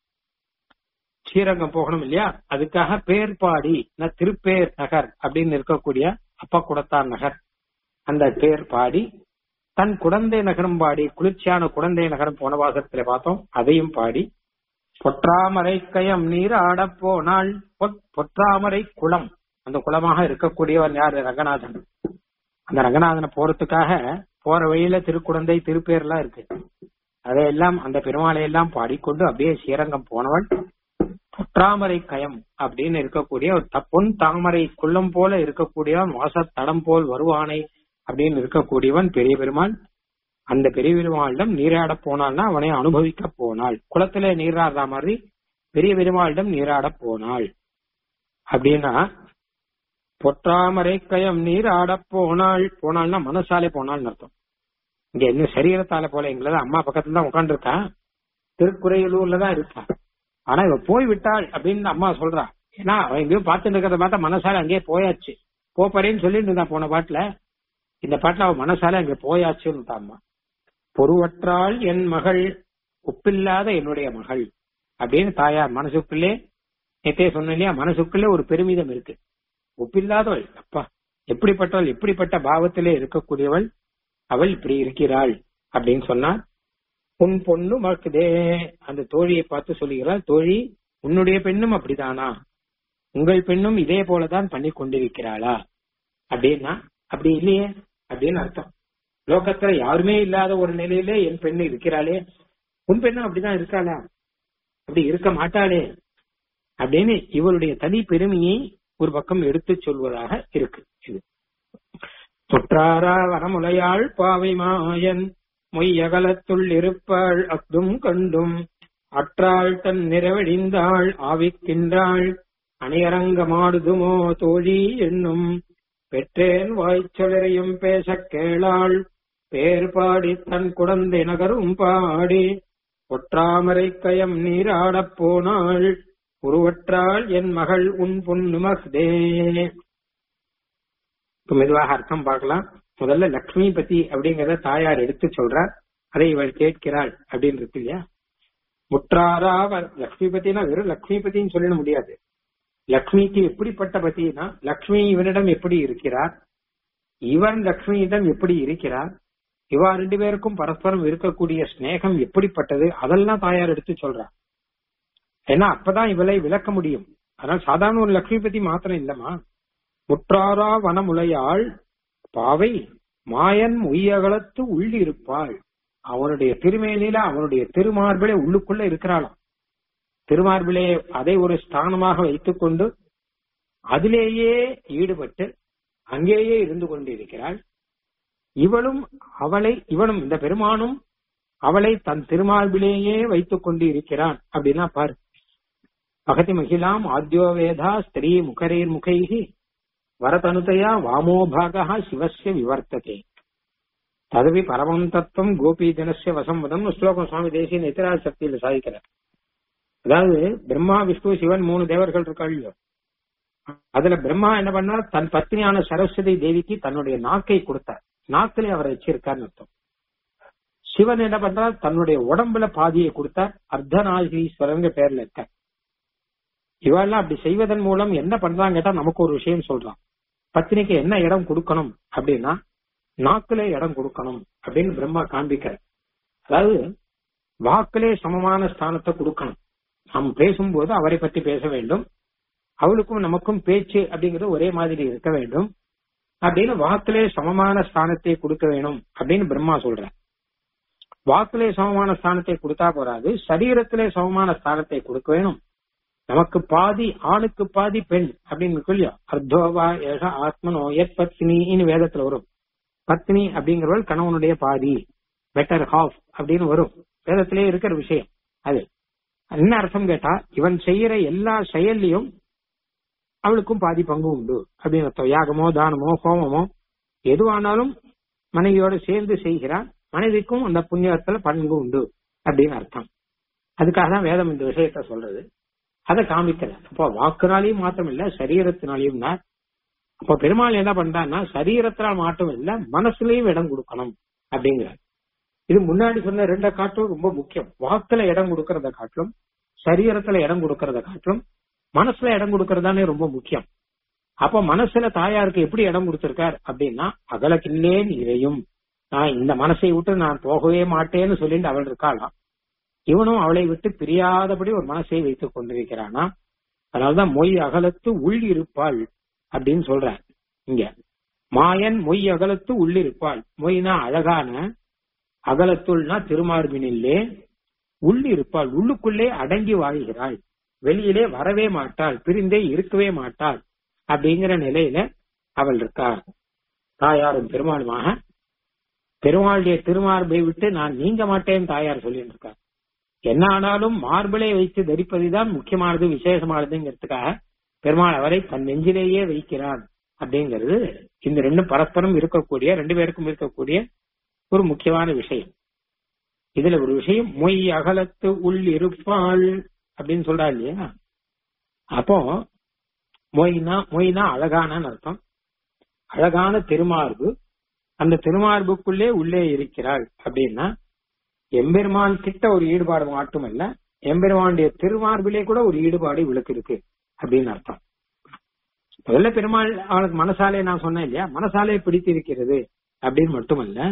ஸ்ரீரங்கம் போகணும் இல்லையா அதுக்காக பேர் பாடி நான் திருப்பேர் நகர் அப்படின்னு இருக்கக்கூடிய அப்பா குடத்தான் நகர் அந்த பேர் பாடி தன் குழந்தை நகரம் பாடி குளிர்ச்சியான குழந்தை நகரம் போன வாசத்துல பார்த்தோம் அதையும் பாடி பொற்றாமரை கயம் நீர் ஆடப் போனால் பொற்றாமரை குளம் அந்த குளமாக இருக்கக்கூடியவன் யாரு ரங்கநாதன் அந்த ரங்கநாதனை போறதுக்காக போற வழியில திருக்குழந்தை திருப்பேர்லாம் இருக்கு அதையெல்லாம் அந்த பெருமாளை எல்லாம் பாடிக்கொண்டு அப்படியே ஸ்ரீரங்கம் போனவள் பொற்றாமரை கயம் அப்படின்னு இருக்கக்கூடிய ஒரு பொன் தாமரை குள்ளம் போல இருக்கக்கூடியவன் வாச தடம் போல் வருவானை அப்படின்னு இருக்கக்கூடியவன் பெரிய பெருமாள் அந்த பெரிய பெருமாளிடம் நீராட போனாள்னா அவனை அனுபவிக்க போனாள் குளத்துல நீராடுற மாதிரி பெரிய பெருமாளிடம் நீராட போனாள் அப்படின்னா பொற்றாமரை கயம் நீர் ஆட போனாள் போனாள்னா மனசாலே போனாள்னு அர்த்தம் இங்க என்ன சரீரத்தால போல எங்களது அம்மா பக்கத்துல தான் உட்காந்து இருக்கா திருக்குறையலூர்ல தான் இருக்கா ஆனா இவ போய் விட்டாள் அப்படின்னு அம்மா சொல்றா ஏன்னா அவன் எங்கேயோ பார்த்துட்டு இருக்கிறத பார்த்தா மனசால அங்கேயே போயாச்சு போப்பறேன்னு சொல்லிட்டு இருந்தா போன பாட்டுல இந்த பாட்டுல அவன் மனசால அங்க போயாச்சுன்னு அம்மா பொருவற்றாள் என் மகள் உப்பில்லாத என்னுடைய மகள் அப்படின்னு தாயார் மனசுக்குள்ளே நேத்தே சொன்ன இல்லையா மனசுக்குள்ளே ஒரு பெருமிதம் இருக்கு ஒப்பில்லாதவள் அப்பா எப்படிப்பட்டவள் எப்படிப்பட்ட பாவத்திலே இருக்கக்கூடியவள் அவள் இப்படி இருக்கிறாள் அப்படின்னு சொன்னா உன் பொண்ணு மக்குதே அந்த தோழியை பார்த்து சொல்லுகிறாள் தோழி உன்னுடைய பெண்ணும் அப்படிதானா உங்கள் பெண்ணும் இதே போலதான் பண்ணி கொண்டிருக்கிறாளா அப்படின்னா அப்படி இல்லையே அப்படின்னு அர்த்தம் லோகத்துல யாருமே இல்லாத ஒரு நிலையிலே என் பெண்ணு இருக்கிறாளே உன் பெண்ணும் அப்படிதான் இருக்காளா அப்படி இருக்க மாட்டாளே அப்படின்னு இவருடைய தனி பெருமையை ஒரு பக்கம் எடுத்து சொல்வதாக இருக்கு இது தொற்றாரா வரமுலையாள் பாவை மாயன் மொய்யகலத்துள் இருப்பாள் அக்தும் கண்டும் அற்றாள் தன் நிறைவழிந்தாள் ஆவிக்கின்றாள் அணியரங்கமாடுதுமோ தோழி என்னும் பெற்றேன் வாய்ச்சொலரையும் பேசக் கேளாள் பேர் பாடி தன் குடந்தை நகரும் பாடி ஒற்றாமரை கயம் நீராடப் போனாள் உருவற்றாள் என் மகள் உன் புண்ணுமக்தே இப்ப மெதுவாக அர்த்தம் பார்க்கலாம் முதல்ல லக்ஷ்மி பத்தி அப்படிங்கறத தாயார் எடுத்து சொல்றார் அதை இவள் கேட்கிறாள் அப்படின்னு இருக்கு இல்லையா முற்றாரா லக்ஷ்மி பத்தினா வெறும் லக்ஷ்மி பத்தின்னு சொல்லிட முடியாது லக்ஷ்மிக்கு எப்படிப்பட்ட பத்தினா லக்ஷ்மி இவனிடம் எப்படி இருக்கிறார் இவன் லக்ஷ்மியிடம் எப்படி இருக்கிறார் இவா ரெண்டு பேருக்கும் பரஸ்பரம் இருக்கக்கூடிய ஸ்நேகம் எப்படிப்பட்டது அதெல்லாம் தாயார் எடுத்து சொல்றா ஏன்னா அப்பதான் இவளை விளக்க முடியும் அதனால சாதாரண ஒரு லக்ஷ்மி பத்தி மாத்திரம் இல்லம்மா முற்றாரா வனமுலையாள் பாவை மாயன் உய்யகலத்து உள்ளிருப்பாள் அவனுடைய திருமேனில அவனுடைய திருமார்பிலே உள்ளுக்குள்ள இருக்கிறாளாம் திருமார்பிலே அதை ஒரு ஸ்தானமாக வைத்துக் கொண்டு அதிலேயே ஈடுபட்டு அங்கேயே இருந்து கொண்டிருக்கிறாள் இவளும் அவளை இவனும் இந்த பெருமானும் அவளை தன் திருமார்பிலேயே வைத்துக் கொண்டு இருக்கிறான் அப்படின்னா பாரு பகதி மகிழாம் ஆத்யோ வேதா ஸ்திரீ முகரேர் முகைகி வரதனுதையா வாமோபாகா சிவசிய விவர்த்ததே ததவி பரமம் தத்துவம் கோபி ஜனசிய வசம்பதம் ஸ்லோகம் சுவாமி தேசிய நித்திராஜ சக்தியில சாதிக்கிறார் அதாவது பிரம்மா விஷ்ணு சிவன் மூணு தேவர்கள் இருக்காள் அதுல பிரம்மா என்ன பண்ணார் தன் பத்னியான சரஸ்வதி தேவிக்கு தன்னுடைய நாக்கை கொடுத்தார் நாக்கிலே அவரை வச்சிருக்காருன்னு அர்த்தம் சிவன் என்ன பண்றார் தன்னுடைய உடம்புல பாதியை கொடுத்தார் அர்த்தநாகீஸ்வரங்க பேர்ல இருக்க இவெல்லாம் அப்படி செய்வதன் மூலம் என்ன பண்றாங்க கேட்டா நமக்கு ஒரு விஷயம் சொல்றான் பத்தினிக்கு என்ன இடம் கொடுக்கணும் அப்படின்னா நாக்கிலே இடம் கொடுக்கணும் அப்படின்னு பிரம்மா காண்பிக்கிற அதாவது வாக்கிலே சமமான ஸ்தானத்தை கொடுக்கணும் நாம் பேசும்போது அவரை பத்தி பேச வேண்டும் அவளுக்கும் நமக்கும் பேச்சு அப்படிங்கிறது ஒரே மாதிரி இருக்க வேண்டும் அப்படின்னு வாக்கிலே சமமான ஸ்தானத்தை கொடுக்க வேணும் அப்படின்னு பிரம்மா சொல்ற வாக்கிலே சமமான ஸ்தானத்தை கொடுத்தா போறாது சரீரத்திலே சமமான ஸ்தானத்தை கொடுக்க வேணும் நமக்கு பாதி ஆணுக்கு பாதி பெண் அப்படின்னு சொல்லியோ அர்த்தோவா ஏக ஆத்மனோ எத் பத்னின்னு வேதத்துல வரும் பத்னி அப்படிங்கிறவள் கணவனுடைய பாதி பெட்டர் ஹாஃப் அப்படின்னு வரும் வேதத்திலே இருக்கிற விஷயம் அது என்ன அர்த்தம் கேட்டா இவன் செய்யற எல்லா செயல்லையும் அவளுக்கும் பாதி பங்கு உண்டு அப்படின்னு அர்த்தம் யாகமோ தானமோ ஹோமமோ எதுவானாலும் மனைவியோட சேர்ந்து செய்கிறான் மனைவிக்கும் அந்த புண்ணியத்துல பங்கு உண்டு அப்படின்னு அர்த்தம் அதுக்காக தான் வேதம் இந்த விஷயத்த சொல்றது அதை காமிக்கல அப்போ வாக்குனாலையும் மாற்றம் இல்ல சரீரத்தினாலையும் அப்போ பெருமாள் என்ன பண்றான்னா சரீரத்தினால் மாற்றம் இல்ல மனசுலயும் இடம் கொடுக்கணும் அப்படிங்கிறார் இது முன்னாடி சொன்ன ரெண்ட காட்டும் ரொம்ப முக்கியம் வாக்குல இடம் கொடுக்கறத காட்டிலும் சரீரத்துல இடம் கொடுக்கறத காட்டிலும் மனசுல இடம் கொடுக்கறதானே ரொம்ப முக்கியம் அப்ப மனசுல தாயாருக்கு எப்படி இடம் கொடுத்திருக்கார் அப்படின்னா அகலக்கில்லேன் இறையும் நான் இந்த மனசை விட்டு நான் போகவே மாட்டேன்னு சொல்லிட்டு அவள் இருக்காளாம் இவனும் அவளை விட்டு பிரியாதபடி ஒரு மனசை வைத்துக் கொண்டிருக்கிறானா அதனாலதான் மொய் அகலத்து உள் இருப்பாள் அப்படின்னு சொல்ற இங்க மாயன் மொய் அகலத்து உள்ளிருப்பாள் மொய்னா அழகான அகலத்துள்னா திருமார்பினிலே உள்ளிருப்பாள் உள்ளுக்குள்ளே அடங்கி வாழ்கிறாள் வெளியிலே வரவே மாட்டாள் பிரிந்தே இருக்கவே மாட்டாள் அப்படிங்கிற நிலையில அவள் இருக்காள் தாயாரும் பெருமாளுமாக பெருமாளுடைய திருமார்பை விட்டு நான் நீங்க மாட்டேன் தாயார் சொல்லிட்டு இருக்கார் என்ன ஆனாலும் மார்பிளை வைத்து தரிப்பதுதான் முக்கியமானது விசேஷமானதுங்கிறதுக்காக பெருமாள் அவரை தன் நெஞ்சிலேயே வைக்கிறான் அப்படிங்கிறது இந்த ரெண்டும் பரஸ்பரம் இருக்கக்கூடிய ரெண்டு பேருக்கும் இருக்கக்கூடிய ஒரு முக்கியமான விஷயம் இதுல ஒரு விஷயம் மொய் அகலத்து உள் இருப்பாள் அப்படின்னு சொல்றா இல்லையா அப்போ மொய்னா மொய்னா அழகான அர்த்தம் அழகான திருமார்பு அந்த திருமார்புக்குள்ளே உள்ளே இருக்கிறாள் அப்படின்னா எம்பெருமான் கிட்ட ஒரு ஈடுபாடு மட்டுமல்ல எம்பெருமானுடைய திருமார்பிலே கூட ஒரு ஈடுபாடு இவளுக்கு இருக்கு அப்படின்னு அர்த்தம் முதல்ல பெருமாள் அவனுக்கு மனசாலே நான் சொன்னேன் இல்லையா மனசாலே பிடித்திருக்கிறது அப்படின்னு மட்டுமல்ல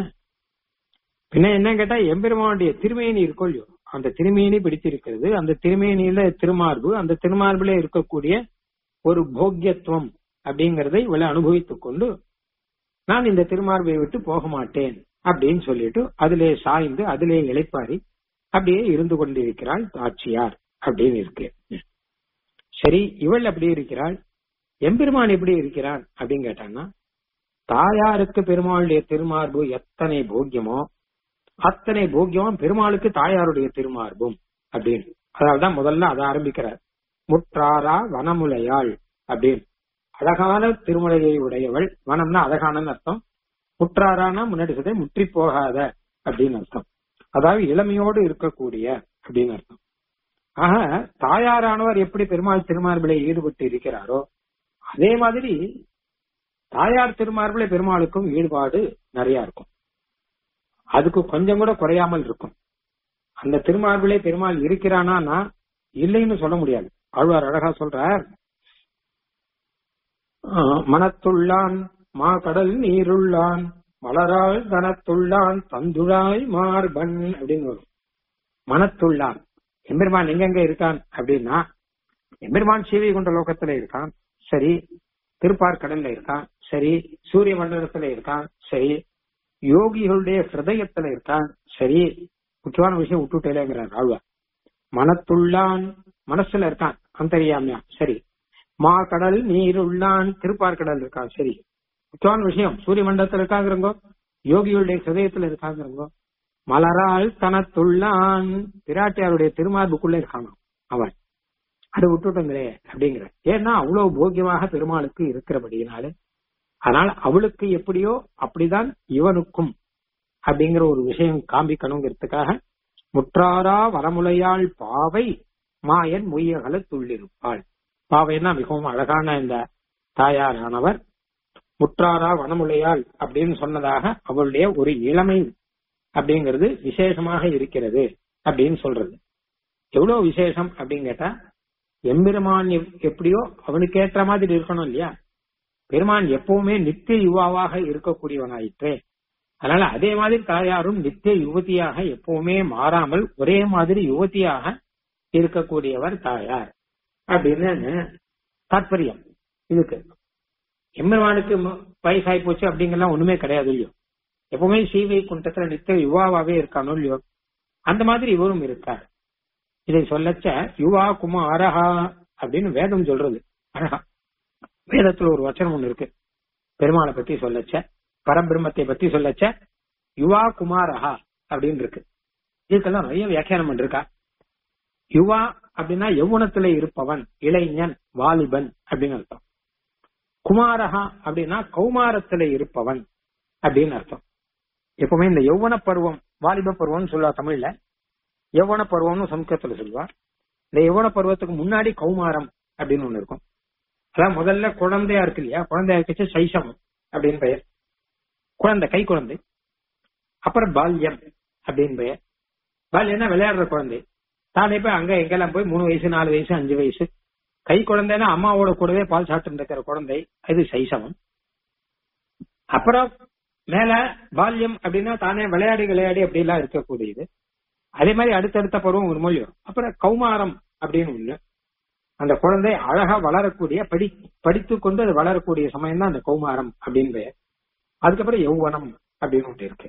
பின்ன என்ன கேட்டா எம்பெருமானுடைய திருமேனி இருக்கோ இல்லையோ அந்த திருமேனி பிடித்திருக்கிறது அந்த திருமேனியில திருமார்பு அந்த திருமார்புல இருக்கக்கூடிய ஒரு போக்கியத்துவம் அப்படிங்கறதை இவளை அனுபவித்துக் கொண்டு நான் இந்த திருமார்பை விட்டு போக மாட்டேன் அப்படின்னு சொல்லிட்டு அதிலே சாய்ந்து அதிலே இளைப்பாரி அப்படியே இருந்து கொண்டிருக்கிறாள் ஆட்சியார் அப்படின்னு இருக்கு சரி இவள் அப்படி இருக்கிறாள் எம்பெருமான் எப்படி இருக்கிறான் அப்படின்னு கேட்டான்னா தாயாருக்கு பெருமாளுடைய திருமார்பு எத்தனை போக்கியமோ அத்தனை போக்கியமும் பெருமாளுக்கு தாயாருடைய திருமார்பும் அப்படின்னு அதனால்தான் முதல்ல அதை ஆரம்பிக்கிறார் முற்றாரா வனமுலையாள் அப்படின்னு அழகான திருமலையை உடையவள் வனம்னா அழகான அர்த்தம் முற்றாரானா முன்னாடி சொல்ல முற்றி போகாத அப்படின்னு அர்த்தம் அதாவது இளமையோடு இருக்கக்கூடிய அப்படின்னு அர்த்தம் ஆக தாயாரானவர் எப்படி பெருமாள் திருமார்பிலை ஈடுபட்டு இருக்கிறாரோ அதே மாதிரி தாயார் திருமார்பிலை பெருமாளுக்கும் ஈடுபாடு நிறைய இருக்கும் அதுக்கு கொஞ்சம் கூட குறையாமல் இருக்கும் அந்த திருமார்பிலே பெருமாள் இருக்கிறானா இல்லைன்னு சொல்ல முடியாது ஆழ்வார் அழகா சொல்றார் மனத்துள்ளான் மா கடல் நீருள்ளான் மலரால் தனத்துள்ளான் தந்துழாய் மார்பன் அப்படின்னு வரும் மனத்துள்ளான் எம்பெருமான் எங்கெங்க இருக்கான் அப்படின்னா எம்பெருமான் சீவை கொண்ட லோகத்துல இருக்கான் சரி திருப்பார்கடல்ல இருக்கான் சரி சூரிய மண்டலத்துல இருக்கான் சரி யோகிகளுடைய ஹிருதயத்துல இருக்கான் சரி முக்கியமான விஷயம் விட்டுட்டேங்கிறார் ஆழ்வார் மனத்துள்ளான் மனசுல இருக்கான் அந்தரியாமியா சரி மா கடல் நீர் உள்ளான் திருப்பார்கடல் இருக்கான் சரி முக்கியமான விஷயம் சூரிய மண்டலத்துல இருக்காங்கிறங்கோ யோகிகளுடைய ஹிருதயத்துல இருக்காங்கிறங்கோ மலரால் தனத்துள்ளான் பிராட்டியாருடைய திருமார்புக்குள்ள இருக்காங்க அவன் அதை விட்டுட்டோங்களே அப்படிங்கிற ஏன்னா அவ்வளவு போக்கியமாக பெருமாளுக்கு இருக்கிறபடியினாலே அதனால அவளுக்கு எப்படியோ அப்படிதான் இவனுக்கும் அப்படிங்கிற ஒரு விஷயம் காண்பிக்கணுங்கிறதுக்காக முற்றாரா வரமுலையாள் பாவை மாயன் முய்யகல துள்ளிருப்பாள் பாவைன்னா மிகவும் அழகான இந்த தாயாரானவர் முற்றாரா வனமுலையாள் அப்படின்னு சொன்னதாக அவளுடைய ஒரு இளமை அப்படிங்கிறது விசேஷமாக இருக்கிறது அப்படின்னு சொல்றது எவ்வளவு விசேஷம் அப்படின்னு கேட்டா எம்பெருமான் எப்படியோ அவனுக்கு ஏற்ற மாதிரி இருக்கணும் இல்லையா பெருமான் எப்பவுமே நித்திய யுவாவாக இருக்கக்கூடியவனாயிற்றே அதனால அதே மாதிரி தாயாரும் நித்திய யுவதியாக எப்பவுமே மாறாமல் ஒரே மாதிரி யுவதியாக இருக்கக்கூடியவர் தாயார் அப்படின்னு தாற்பயம் இதுக்கு எம்பெருமானுக்கு வயசாகி போச்சு அப்படிங்கலாம் ஒண்ணுமே கிடையாது இல்லையோ எப்பவுமே சீவை குண்டத்துல நித்திய யுவாவாவே இருக்கானோ இல்லையோ அந்த மாதிரி இவரும் இருக்கார் இதை சொல்லச்ச யுவா குமாரஹா அப்படின்னு வேதம் சொல்றது அழகா வேதத்துல ஒரு வச்சனம் ஒண்ணு இருக்கு பெருமாளை பத்தி சொல்லச்ச பரபிரம்மத்தை பத்தி சொல்லச்ச யுவா குமாரஹா அப்படின்னு இருக்கு இதுக்கெல்லாம் நிறைய வியாக்கியானம் பண்ணிருக்கா யுவா அப்படின்னா யௌவனத்துல இருப்பவன் இளைஞன் வாலிபன் அப்படின்னு அர்த்தம் குமாரஹா அப்படின்னா கௌமாரத்துல இருப்பவன் அப்படின்னு அர்த்தம் எப்பவுமே இந்த யௌவன பருவம் வாலிப பருவம்னு சொல்லுவா தமிழ்ல யௌவன பருவம்னு சம்ஸ்கிருதத்துல சொல்லுவா இந்த யௌவன பருவத்துக்கு முன்னாடி கௌமாரம் அப்படின்னு ஒண்ணு இருக்கும் அதான் முதல்ல குழந்தையா இருக்கு இல்லையா குழந்தையா இருந்துச்சு சைசம் அப்படின்னு பெயர் குழந்தை கை குழந்தை அப்புறம் பால்யம் அப்படின்னு பெயர் பால்யம்னா விளையாடுற குழந்தை தானே போய் அங்க எங்கெல்லாம் போய் மூணு வயசு நாலு வயசு அஞ்சு வயசு கை குழந்தைன்னா அம்மாவோட கூடவே பால் சாப்பிட்டு இருக்கிற குழந்தை அது சைசவம் அப்புறம் மேல பால்யம் அப்படின்னா தானே விளையாடி விளையாடி அப்படி எல்லாம் இருக்கக்கூடியது அதே மாதிரி அடுத்தடுத்த பருவம் ஒரு மொழியும் அப்புறம் கௌமாரம் அப்படின்னு ஒண்ணு அந்த குழந்தை அழகா வளரக்கூடிய படி படித்து கொண்டு அது வளரக்கூடிய சமயம் தான் அந்த கௌமாரம் அப்படின்னு பெயர் அதுக்கப்புறம் யௌவனம் அப்படின்னு ஒன்று இருக்கு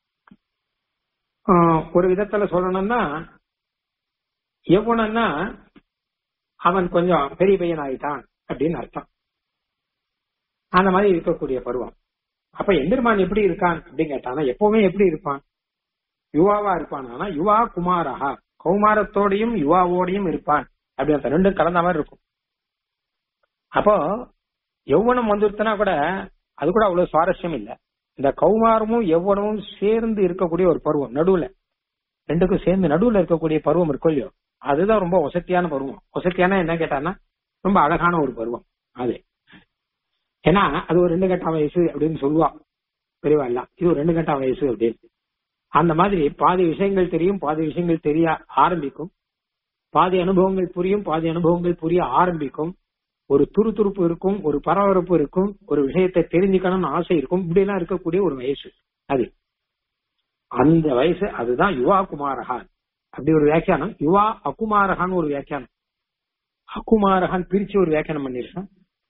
ஒரு விதத்துல சொல்லணும்னா யௌவனம்னா அவன் கொஞ்சம் பெரிய பையன் ஆயிட்டான் அப்படின்னு அர்த்தம் அந்த மாதிரி இருக்கக்கூடிய பருவம் அப்ப எந்திரமான் எப்படி இருக்கான் அப்படின்னு கேட்டானா எப்பவுமே எப்படி இருப்பான் யுவாவா இருப்பான் ஆனா யுவா குமாரஹா கௌமாரத்தோடையும் யுவாவோடையும் இருப்பான் அப்படி அந்த ரெண்டும் கலந்த மாதிரி இருக்கும் அப்போ யௌவனம் வந்துருத்துனா கூட அது கூட அவ்வளவு சுவாரஸ்யம் இல்ல இந்த கௌமாரமும் யௌவனமும் சேர்ந்து இருக்கக்கூடிய ஒரு பருவம் நடுவுல ரெண்டுக்கும் சேர்ந்து நடுவுல இருக்கக்கூடிய பருவம் இருக்கும் இல்லையோ அதுதான் ரொம்ப வசத்தியான பருவம் வசத்தியான என்ன கேட்டான்னா ரொம்ப அழகான ஒரு பருவம் அது ஏன்னா அது ஒரு ரெண்டு கட்ட வயசு அப்படின்னு சொல்லுவா பெரியவா எல்லாம் இது ஒரு ரெண்டு கட்ட வயசு அப்படின்னு அந்த மாதிரி பாதி விஷயங்கள் தெரியும் பாதி விஷயங்கள் தெரிய ஆரம்பிக்கும் பாதி அனுபவங்கள் புரியும் பாதி அனுபவங்கள் புரிய ஆரம்பிக்கும் ஒரு துருதுருப்பு இருக்கும் ஒரு பரபரப்பு இருக்கும் ஒரு விஷயத்தை தெரிஞ்சுக்கணும்னு ஆசை இருக்கும் இப்படி எல்லாம் இருக்கக்கூடிய ஒரு வயசு அது அந்த வயசு அதுதான் யுவா குமாரகான் அப்படி ஒரு வியாக்கியானம் யுவா அகுமாரகான்னு ஒரு வியாக்கியானம் அகுமாரகான் பிரிச்சு ஒரு வியாக்கியானம் பண்ணிருக்கான்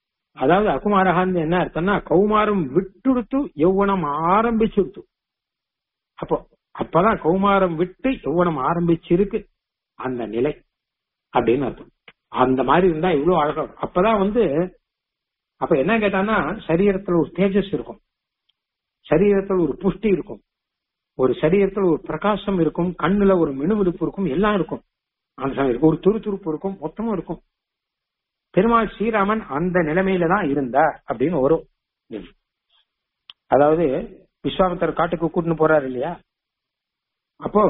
அதாவது அகுமாரகான் என்ன அர்த்தம்னா கௌமாரம் விட்டுடுத்து யௌவனம் ஆரம்பிச்சுடுத்து அப்போ அப்பதான் கௌமாரம் விட்டு யௌவனம் ஆரம்பிச்சிருக்கு அந்த நிலை அப்படின்னு அர்த்தம் அந்த மாதிரி இருந்தா இவ்வளவு அழகா இருக்கும். அப்பதான் வந்து அப்ப என்ன கேட்டான்னா சரீரத்துல ஒரு தேஜஸ் இருக்கும் சரீரத்துல ஒரு புஷ்டி இருக்கும் ஒரு சரீரத்துல ஒரு பிரகாசம் இருக்கும் கண்ணுல ஒரு மினுமினுப்பு இருக்கும் எல்லாம் இருக்கும் அந்த சமயம் ஒரு துருதுருப்பு இருக்கும் மொத்தமும் இருக்கும் பெருமாள் ஸ்ரீராமன் அந்த நிலைமையில தான் இருந்தார் அப்படின்னு வரும் அதாவது விஸ்வாமித்தர் காட்டுக்கு கூட்டின்னு போறாரு இல்லையா அப்போ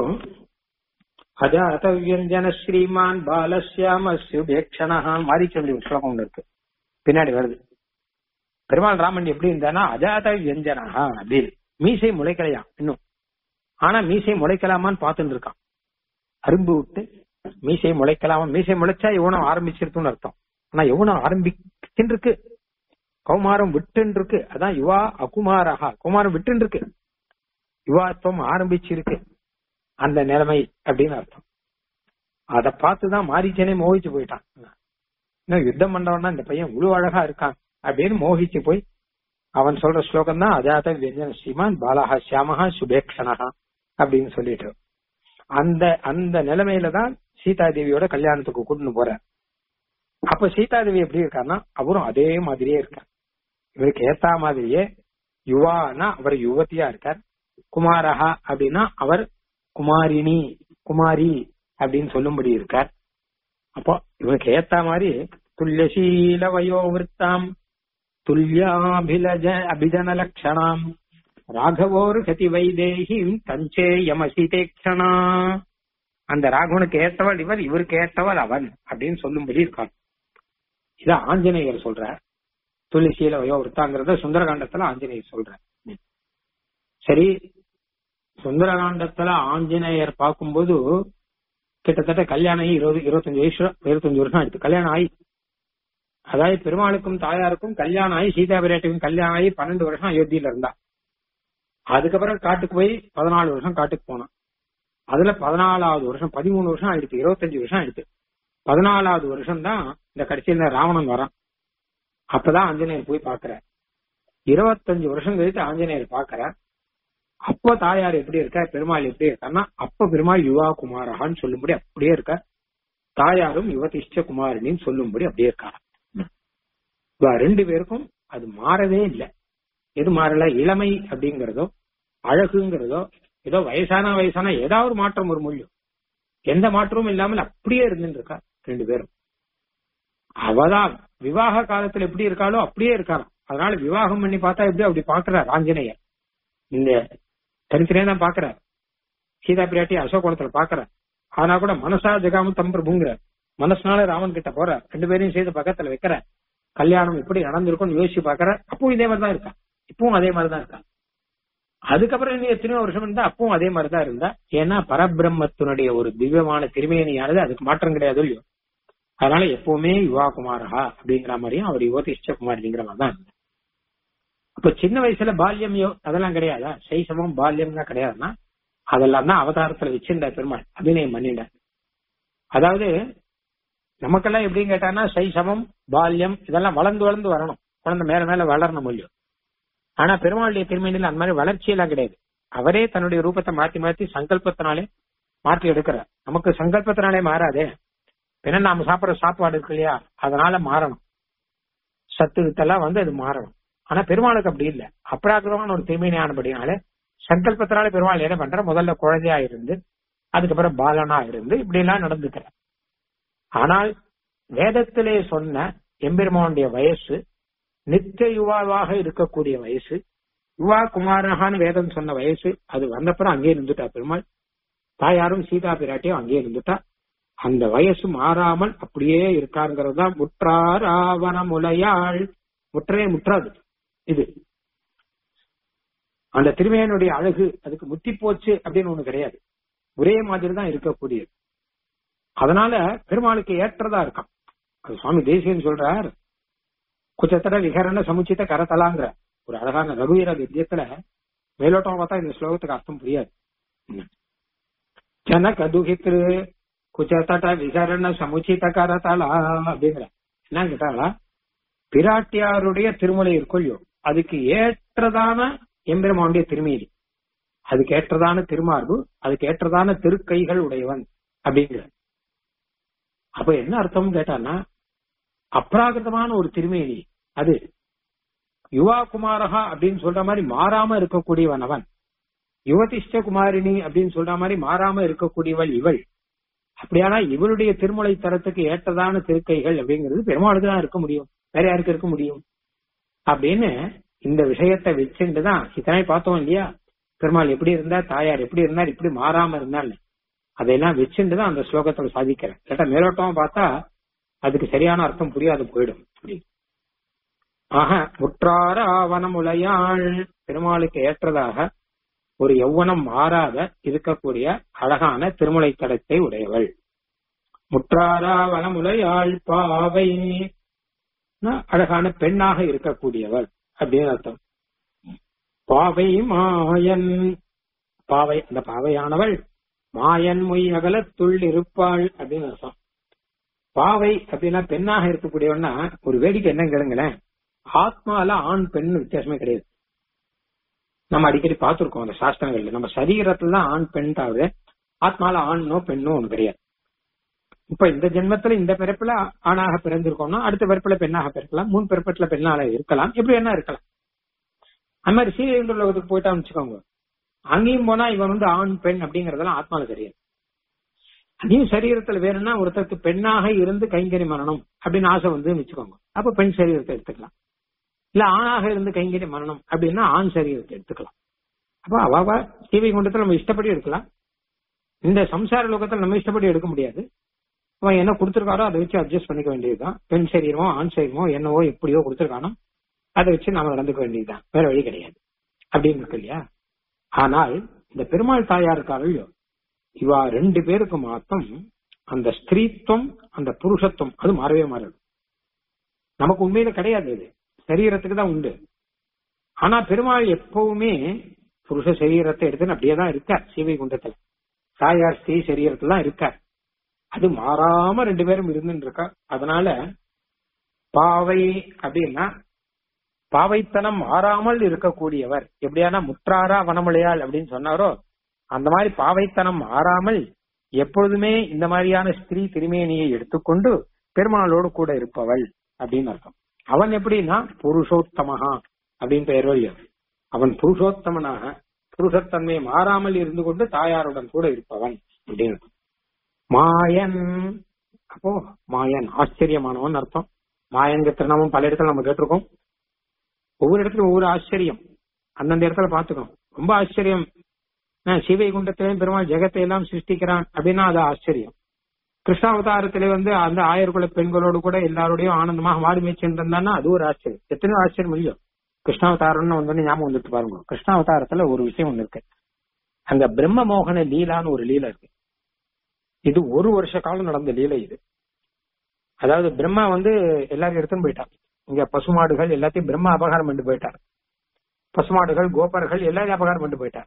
அஜாத வியஞ்சன ஸ்ரீமான் பாலசியாம சுபேக்ஷணா மாரிச்சொல்லி ஒரு ஸ்லோகம் ஒண்ணு இருக்கு பின்னாடி வருது பெருமாள் ராமன் எப்படி இருந்தானா அஜாத வியஞ்சனா அப்படின்னு மீசை முளைக்கலையா இன்னும் ஆனா மீசை முளைக்கலாமான்னு பார்த்துட்டு இருக்கான் அரும்பு விட்டு மீசை முளைக்கலாமா மீசை முளைச்சா இவனும் ஆரம்பிச்சிருக்குன்னு அர்த்தம் ஆனா எவனும் ஆரம்பிக்கின்னு இருக்கு கௌமாரம் விட்டுன்னு இருக்கு அதான் யுவா அகுமாரஹா குமாரம் விட்டுன்னு இருக்கு யுவாத்துவம் ஆரம்பிச்சிருக்கு அந்த நிலைமை அப்படின்னு அர்த்தம் அத பார்த்துதான் மாரிச்சனே மோகிச்சு போயிட்டான் இன்னும் யுத்தம் பண்றவன்னா இந்த பையன் இவ்வளவு அழகா இருக்கான் அப்படின்னு மோகிச்சு போய் அவன் சொல்ற ஸ்லோகம் தான் அஜாத வியஞ்சன ஸ்ரீமான் பாலஹா சியாமஹா சுபேக்ஷனஹா அப்படின்னு சொல்லிட்டு அந்த அந்த நிலைமையில தான் சீதா தேவியோட கல்யாணத்துக்கு கூட்டின்னு போறார் அப்ப சீதா தேவி எப்படி இருக்காருன்னா அவரும் அதே மாதிரியே இருக்கார் இவருக்கு ஏத்தா மாதிரியே யுவானா அவர் யுவதியா இருக்கார் குமாரஹா அப்படின்னா அவர் குமாரினி குமாரி அப்படின்னு சொல்லும்படி இருக்கார் அப்போ இவருக்கு ஏத்த மாதிரி துல்லியசீல வயோவிருத்தாம் துல்யாபிலஜ அபிஜன லட்சணாம் ராகவோர் கதி வைதேகிம் தஞ்சே யமசிதேக்ஷணா அந்த ராகவனுக்கு ஏத்தவள் இவர் இவருக்கு ஏத்தவள் அவன் அப்படின்னு சொல்லும்படி இருக்கான் இத ஆஞ்சநேயர் சொல்ற துளசியில வயோவிருத்தாங்கிறத சுந்தரகாண்டத்துல ஆஞ்சநேயர் சொல்ற சரி சுந்தரகாண்டத்துல ஆஞ்சநேயர் பார்க்கும்போது கிட்டத்தட்ட கல்யாணம் ஆகி இருபது இருபத்தஞ்சு வயசு இருபத்தஞ்சு வருஷம் ஆயிடுச்சு கல்யாணம் ஆகி அதாவது பெருமாளுக்கும் தாயாருக்கும் கல்யாணம் ஆகி சீதா பிராட்டிக்கும் கல்யாணம் ஆகி பன்னெண்டு வருஷம் அயோத்தியில இருந்தா அதுக்கப்புறம் காட்டுக்கு போய் பதினாலு வருஷம் காட்டுக்கு போனான் அதுல பதினாலாவது வருஷம் பதிமூணு வருஷம் ஆயிடுச்சு இருபத்தஞ்சு வருஷம் ஆயிடுச்சு பதினாலாவது வருஷம் தான் இந்த கடைசியில ராவணன் வரான் அப்பதான் ஆஞ்சநேயர் போய் பாக்குற இருபத்தஞ்சு வருஷம் கழித்து ஆஞ்சநேயர் பாக்குற அப்போ தாயார் எப்படி இருக்கா பெருமாள் எப்படி இருக்கான்னா அப்ப பெருமாள் யுவா குமாரஹான்னு சொல்லும்படி அப்படியே இருக்க தாயாரும் யுவதிஷ்ட குமாரினின்னு சொல்லும்படி அப்படியே இருக்காங்க இவ ரெண்டு பேருக்கும் அது மாறவே இல்லை எது மாறல இளமை அப்படிங்கறதோ அழகுங்கிறதோ ஏதோ வயசான வயசான ஏதாவது ஒரு மாற்றம் ஒரு மொழியும் எந்த மாற்றமும் இல்லாமல் அப்படியே இருந்துட்டு இருக்கா ரெண்டு பேரும் அவதான் விவாக காலத்துல எப்படி இருக்காளோ அப்படியே இருக்காராம் அதனால விவாகம் பண்ணி பார்த்தா எப்படி அப்படி பாக்குறார் ஆஞ்சநேயர் இந்த தனித்தனியா தான் பாக்குறார் சீதா பிராட்டி அசோகோணத்துல பாக்குறார் ஆனா கூட மனசா ஜெகாம தம் பிரபுங்கிறார் மனசுனால ராமன் கிட்ட போறார் ரெண்டு பேரையும் சேர்த்து பக்கத்துல வைக்கிற கல்யாணம் எப்படி நடந்திருக்கும்னு யோசிச்சு பாக்குற அப்பவும் இதே மாதிரிதான் இருக்கா இப்பவும் அதே மாதிரிதான் இருக்கா அதுக்கப்புறம் இன்னும் எத்தனையோ வருஷம் இருந்தா அப்பவும் அதே மாதிரிதான் இருந்தா ஏன்னா பரபிரம்மத்தினுடைய ஒரு திவ்யமான திருமேனியானது அதுக்கு மாற்றம் கிடையாது இல்லையோ அதனால எப்பவுமே யுவா குமாரஹா அப்படிங்கிற மாதிரியும் அவர் யுவதிஷ்ட குமாரிங்கிற மாதிரி தான் இருந்தார். அப்ப சின்ன வயசுல பால்யம் யோ அதெல்லாம் கிடையாதா சைசவம் பால்யம் தான் கிடையாதுன்னா அதெல்லாம் தான் அவதாரத்துல வச்சிருந்தார் பெருமாள் அபிநயம் பண்ணிட்டார் அதாவது நமக்கெல்லாம் எப்படின்னு கேட்டான்னா சைசவம் பால்யம் இதெல்லாம் வளர்ந்து வளர்ந்து வரணும் குழந்தை மேல மேல வளரணும் இல்லையோ ஆனா பெருமாளுடைய திருமணியில் அந்த மாதிரி வளர்ச்சி எல்லாம் கிடையாது அவரே தன்னுடைய ரூபத்தை மாத்தி மாத்தி சங்கல்பத்தினாலே மாற்றி எடுக்கிறார் நமக்கு சங்கல்பத்தினாலே மாறாதே பின்ன நாம சாப்பிடுற சாப்பாடு இருக்கு இல்லையா அதனால மாறணும் சத்து வித்தெல்லாம் வந்து அது மாறணும் ஆனா பெருமாளுக்கு அப்படி இல்ல அப்ராகிரமான ஒரு திருமணி ஆனபடினாலே சங்கல்பத்தினால பெருமாள் என்ன பண்ற முதல்ல குழந்தையா இருந்து அதுக்கப்புறம் பாலனா இருந்து இப்படி எல்லாம் நடந்துக்கிற ஆனால் வேதத்திலே சொன்ன எம்பெருமானுடைய வயசு நித்திய யுவாவாக இருக்கக்கூடிய வயசு யுவா குமாரகான்னு வேதம் சொன்ன வயசு அது வந்தப்புறம் அங்கேயே இருந்துட்டா பெருமாள் தாயாரும் சீதா பிராட்டியும் அங்கேயே இருந்துட்டா அந்த வயசு மாறாமல் அப்படியே இருக்காருங்கிறது தான் முற்றார் ஆவணமுலையாள் முற்றவே முற்றாது இது அந்த திருமையனுடைய அழகு அதுக்கு முத்தி போச்சு அப்படின்னு ஒண்ணு கிடையாது ஒரே மாதிரி தான் இருக்கக்கூடியது அதனால பெருமாளுக்கு ஏற்றதா இருக்கான் அது சுவாமி தேசியன் சொல்றார் குச்சத்தட விகரண சமுச்சித கரத்தலாங்கிற ஒரு அழகான ரகுவீர வித்தியத்துல மேலோட்டம் பார்த்தா இந்த ஸ்லோகத்துக்கு அர்த்தம் புரியாது ஜனக துகித்ரு குச்சத்தட விகரண சமுச்சித கரத்தலா அப்படிங்கிற என்ன கேட்டாங்களா பிராட்டியாருடைய திருமலை இருக்கொள்ளியோ அதுக்கு ஏற்றதான எம்பெருமானுடைய திருமேனி அதுக்கு ஏற்றதான திருமார்பு அதுக்கு ஏற்றதான திருக்கைகள் உடையவன் அப்படிங்கிற அப்ப என்ன அர்த்தம் கேட்டான்னா அப்ராகிருதமான ஒரு திருமேனி அது யுவா குமாரகா அப்படின்னு சொல்ற மாதிரி மாறாம இருக்கக்கூடியவன் அவன் யுவதிஷ்ட குமாரினி அப்படின்னு சொல்ற மாதிரி மாறாம இருக்கக்கூடியவள் இவள் அப்படியானா இவளுடைய திருமலை தரத்துக்கு ஏற்றதான திருக்கைகள் அப்படிங்கிறது பெருமாளுக்கு தான் இருக்க முடியும் வேற யாருக்கு இருக்க முடியும் அப்படின்னு இந்த விஷயத்தை வச்சுட்டு தான் இத்தனை பார்த்தோம் இல்லையா பெருமாள் எப்படி இருந்தார் தாயார் எப்படி இருந்தார் இப்படி மாறாம இருந்தாள் அதையெல்லாம் வச்சுட்டு தான் அந்த ஸ்லோகத்துல சாதிக்கிறேன் கேட்டா மேலோட்டமா பார்த்தா அதுக்கு சரியான அர்த்தம் புரியாது போயிடும் அப்படி ஆக முற்றார ஆவணமுலையாள் பெருமாளுக்கு ஏற்றதாக ஒரு யௌவனம் மாறாத இருக்கக்கூடிய அழகான திருமலை தடத்தை உடையவள் முற்றாரா வனமுலையாள் பாவை அழகான பெண்ணாக இருக்கக்கூடியவள் அப்படின்னு அர்த்தம் பாவை மாயன் பாவை அந்த பாவையானவள் மாயன் மொய் அகலத்துள் இருப்பாள் அப்படின்னு அர்த்தம் பாவை அப்படின்னா பெண்ணாக இருக்கக்கூடியவன்னா ஒரு வேடிக்கை என்ன கேளுங்களேன் ஆத்மால ஆண் பெண் வித்தியாசமே கிடையாது நம்ம அடிக்கடி பார்த்திருக்கோம் அந்த சாஸ்திரங்கள்ல நம்ம சரீரத்துல தான் ஆண் பெண் ஆகுது ஆத்மால ஆணோ பெண்ணோ ஒண்ணு கிடையாது இப்ப இந்த ஜென்மத்துல இந்த பிறப்புல ஆணாக பிறந்திருக்கோம்னா அடுத்த பிறப்புல பெண்ணாக பிறக்கலாம் மூணு பிறப்பத்துல பெண்ணால இருக்கலாம் எப்படி என்ன இருக்கலாம் அந்த மாதிரி சீரியல் உலகத்துக்கு போயிட்டான்னு வச்சுக்கோங்க அங்கேயும் போனா இவன் வந்து ஆண் பெண் அப்படிங்கறதெல்லாம் ஆத்மால தெரியாது அங்கேயும் சரீரத்துல வேணும்னா ஒருத்தருக்கு பெண்ணாக இருந்து கைங்கறி மரணம் அப்படின்னு ஆசை வந்து வச்சுக்கோங்க அப்ப பெண் சரீரத்தை எடுத்துக்கலாம் இல்ல ஆணாக இருந்து கைங்கறி மரணம் அப்படின்னா ஆண் சரீரத்தை எடுத்துக்கலாம் அப்ப அவ சீவை குண்டத்தை நம்ம இஷ்டப்படி எடுக்கலாம் இந்த சம்சார லோகத்தில் நம்ம இஷ்டப்படி எடுக்க முடியாது அவன் என்ன கொடுத்திருக்காரோ அதை வச்சு அட்ஜஸ்ட் பண்ணிக்க வேண்டியதுதான் பெண் சரீரமோ ஆண் சரீரமோ என்னவோ எப்படியோ கொடுத்திருக்கானோ அதை வச்சு நாம நடந்துக்க வேண்டியதுதான் வேற வழி கிடையாது அப்படின்னு இருக்கு இல்லையா ஆனால் இந்த பெருமாள் தாயா இருக்காரோ இவா ரெண்டு பேருக்கு மாத்தம் அந்த ஸ்திரீத்துவம் அந்த புருஷத்துவம் அது மாறவே மாறாது நமக்கு உண்மையில கிடையாது அது சரீரத்துக்கு தான் உண்டு ஆனா பெருமாள் எப்பவுமே புருஷ சரீரத்தை எடுத்துன்னு அப்படியே தான் இருக்கார் சீவை குண்டத்துல தாயார் ஸ்ரீ சரீரத்துல தான் இருக்கார் அது மாறாம ரெண்டு பேரும் இருந்துட்டு இருக்கா அதனால பாவை அப்படின்னா பாவைத்தனம் மாறாமல் இருக்கக்கூடியவர் எப்படியானா முற்றாரா வனமலையாள் அப்படின்னு சொன்னாரோ அந்த மாதிரி பாவைத்தனம் மாறாமல் எப்பொழுதுமே இந்த மாதிரியான ஸ்திரீ திருமேனியை எடுத்துக்கொண்டு பெருமாளோடு கூட இருப்பவள் அப்படின்னு அர்த்தம் அவன் எப்படின்னா புருஷோத்தமஹா அப்படின்னு பெயர் வழியோ அவன் புருஷோத்தமனாக புருஷத்தன்மை மாறாமல் இருந்து கொண்டு தாயாருடன் கூட இருப்பவன் அப்படின்னு மாயன் அப்போ மாயன் ஆச்சரியமானவன் அர்த்தம் மாயங்க திருநாமம் பல இடத்துல நம்ம கேட்டிருக்கோம் ஒவ்வொரு இடத்துலயும் ஒவ்வொரு ஆச்சரியம் அந்தந்த இடத்துல பாத்துக்கணும் ரொம்ப ஆச்சரியம் சிவை குண்டத்திலையும் பெருமாள் ஜெகத்தை எல்லாம் சிருஷ்டிக்கிறான் அப்படின்னா அது ஆச்சரியம் கிருஷ்ணாவதாரத்திலே வந்து அந்த ஆயர்குல பெண்களோடு கூட எல்லாரோடையும் ஆனந்தமாக மாடி மேய்ச்சிருந்தான்னா அது ஒரு ஆச்சரியம் எத்தனையோ ஆச்சரியம் இல்லையோ கிருஷ்ணாவதாரம்னு வந்து ஞாபகம் வந்துட்டு பாருங்க கிருஷ்ணாவதாரத்துல ஒரு விஷயம் ஒண்ணு இருக்கு அங்க பிரம்ம மோகன லீலான்னு ஒரு லீலை இருக்கு இது ஒரு வருஷ காலம் நடந்த லீலை இது அதாவது பிரம்மா வந்து எல்லாரும் எடுத்துன்னு போயிட்டான் இங்க பசுமாடுகள் எல்லாத்தையும் பிரம்மா அபகாரம் பண்ணி போயிட்டார் பசுமாடுகள் கோபர்கள் எல்லாரையும் அபகாரம் பண்ணி போயிட்டார்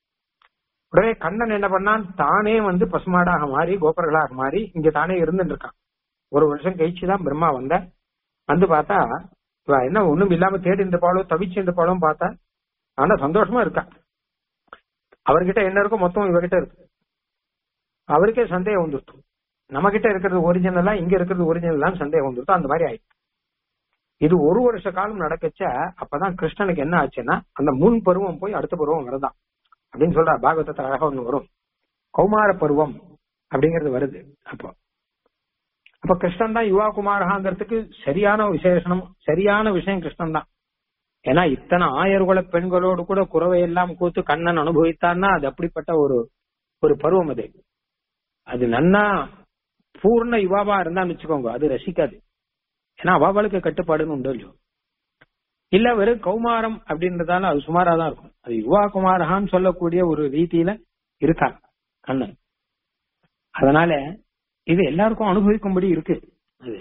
உடனே கண்ணன் என்ன பண்ணான் தானே வந்து பசுமாடாக மாறி கோபர்களாக மாறி இங்க தானே இருந்துட்டு இருக்கான் ஒரு வருஷம் கழிச்சுதான் பிரம்மா வந்த வந்து பார்த்தா இவ என்ன ஒண்ணும் இல்லாம தேடி இந்த பாலும் தவிச்சு இந்த பாலும் பார்த்தா ஆனா சந்தோஷமா இருக்கா அவர்கிட்ட என்ன இருக்கும் மொத்தம் இவகிட்ட இருக்கு அவருக்கே சந்தேகம் வந்துருக்கும் நம்ம கிட்ட இருக்கிறது ஒரிஜினலா இங்க இருக்கிறது ஒரிஜினல் சந்தேகம் வந்துருக்கும் அந்த மாதிரி ஆயிடுச்சு இது ஒரு வருஷ காலம் நடக்கச்ச அப்பதான் கிருஷ்ணனுக்கு என்ன ஆச்சுன்னா அந்த முன் பருவம் போய் அடுத்த பருவம் வருதான் அப்படின்னு சொல்ற பாகவதத்துல அழகா ஒண்ணு வரும் கௌமார பருவம் அப்படிங்கிறது வருது அப்போ அப்ப கிருஷ்ணன் தான் யுவா குமாரகாங்கிறதுக்கு சரியான விசேஷனம் சரியான விஷயம் கிருஷ்ணன் தான் ஏன்னா இத்தனை ஆயர்குல பெண்களோடு கூட குறவை எல்லாம் கூத்து கண்ணன் அனுபவித்தான்னா அது அப்படிப்பட்ட ஒரு ஒரு பருவம் அது அது நன்னா பூர்ண யுவாவா இருந்தான்னு வச்சுக்கோங்க அது ரசிக்காது ஏன்னா அவாவளுக்கு கட்டுப்பாடுன்னு உண்டு இல்லையோ இல்ல வெறும் கௌமாரம் அப்படின்றதால அது சுமாரா தான் இருக்கும் அது யுவா குமாரகான்னு சொல்லக்கூடிய ஒரு ரீதியில இருக்கான் கண்ணன் அதனால இது எல்லாருக்கும் அனுபவிக்கும்படி இருக்கு அது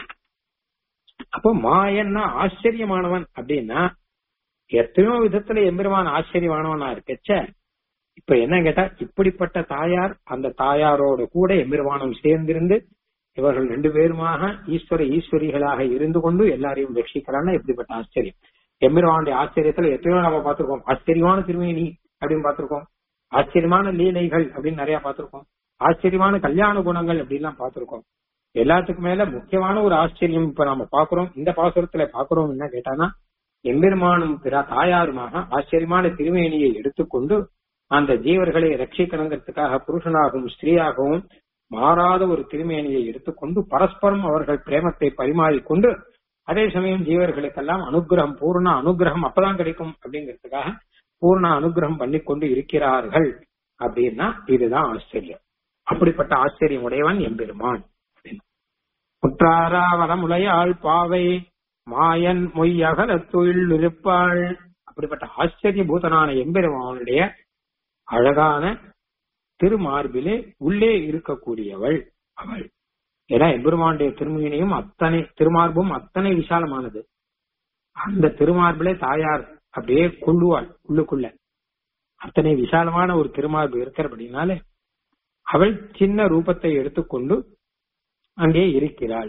அப்போ மாயன்னா ஆச்சரியமானவன் அப்படின்னா எத்தனையோ விதத்துல எம்பெருமான் ஆச்சரியமானவனா இருக்கச்ச இப்ப என்ன கேட்டா இப்படிப்பட்ட தாயார் அந்த தாயாரோட கூட எம்பெருமானம் சேர்ந்திருந்து இவர்கள் ரெண்டு பேருமாக ஈஸ்வர ஈஸ்வரிகளாக இருந்து கொண்டு எல்லாரையும் ரட்சிக்கிறான்னா எப்படிப்பட்ட ஆச்சரியம் எம்பெருமானுடைய ஆச்சரியத்துல எத்தனையோ நம்ம பார்த்திருக்கோம் ஆச்சரியமான திருமேனி அப்படின்னு பார்த்திருக்கோம் ஆச்சரியமான லீலைகள் அப்படின்னு நிறைய பார்த்திருக்கோம் ஆச்சரியமான கல்யாண குணங்கள் அப்படின்லாம் பார்த்திருக்கோம் எல்லாத்துக்கும் மேல முக்கியமான ஒரு ஆச்சரியம் இப்ப நாம பாக்குறோம் இந்த பாசுரத்துல பாக்குறோம் என்ன கேட்டானா எம்பெருமானும் பிற தாயாருமாக ஆச்சரியமான திருமேனியை எடுத்துக்கொண்டு அந்த ஜீவர்களை ரட்சிக்கணுங்கிறதுக்காக புருஷனாகவும் ஸ்திரீயாகவும் மாறாத ஒரு திருமேனியை எடுத்துக்கொண்டு பரஸ்பரம் அவர்கள் பிரேமத்தை பரிமாறிக்கொண்டு அதே சமயம் ஜீவர்களுக்கெல்லாம் அனுகிரகம் பூர்ண அனுகிரகம் அப்பதான் கிடைக்கும் அப்படிங்கிறதுக்காக பூர்ண அனுகிரகம் பண்ணி கொண்டு இருக்கிறார்கள் அப்படின்னா இதுதான் ஆச்சரியம் அப்படிப்பட்ட ஆச்சரியம் உடையவன் எம்பெருமான் முற்றாராவரமுலையாள் பாவை மாயன் மொய்யகல தொழில் இருப்பாள் அப்படிப்பட்ட ஆச்சரிய பூதனான எம்பெருமானுடைய அழகான திருமார்பிலே உள்ளே இருக்கக்கூடியவள் அவள் ஏன்னா எம்பெருமானுடைய திருமணியும் அத்தனை திருமார்பும் அத்தனை விசாலமானது அந்த திருமார்பிலே தாயார் அப்படியே கொள்ளுவாள் உள்ளுக்குள்ள அத்தனை விசாலமான ஒரு திருமார்பு இருக்கிறபடினாலே அவள் சின்ன ரூபத்தை எடுத்துக்கொண்டு அங்கே இருக்கிறாள்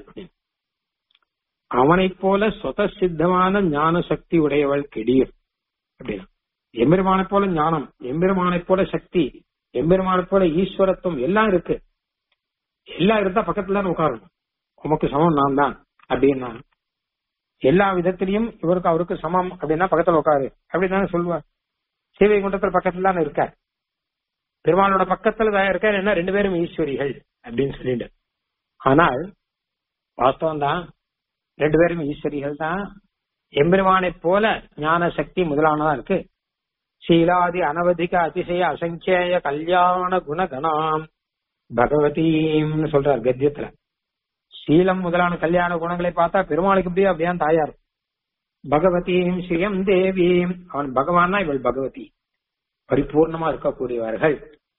அவனைப் போல சொத சித்தமான ஞான சக்தி உடையவள் கெடியும் அப்படின்னா எம்பெருமானைப் போல ஞானம் எம்பெருமானைப் போல சக்தி எம்பெருமானைப் போல ஈஸ்வரத்துவம் எல்லாம் இருக்கு எல்லாம் இருந்தா பக்கத்துல தான் உட்காரணும் உமக்கு சமம் நான் தான் அப்படின்னா எல்லா விதத்திலையும் இவருக்கு அவருக்கு சமம் அப்படின்னா பக்கத்துல உட்காரு அப்படின்னு சொல்லுவார் சீவை குண்டத்துல பக்கத்துல தான் இருக்கார் பெருமாளோட பக்கத்துல தான் இருக்கார் என்ன ரெண்டு பேரும் ஈஸ்வரிகள் அப்படின்னு சொல்லிட்டு ஆனால் வாஸ்தவம் தான் ரெண்டு பேரும் ஈஸ்வரிகள் தான் எம்பெருமானை போல ஞான சக்தி முதலானதா இருக்கு சீலாதி அனவதிக அதிசய அசங்கேய கல்யாண குணகணாம் பகவதீம்னு சொல்றார் கத்தியத்துல சீலம் முதலான கல்யாண குணங்களை பார்த்தா பெருமாளுக்கு இப்படியே அப்படியான் தாயார் பகவதீம் ஸ்ரீயம் தேவீம் அவன் பகவான்னா இவள் பகவதி பரிபூர்ணமா இருக்கக்கூடியவர்கள்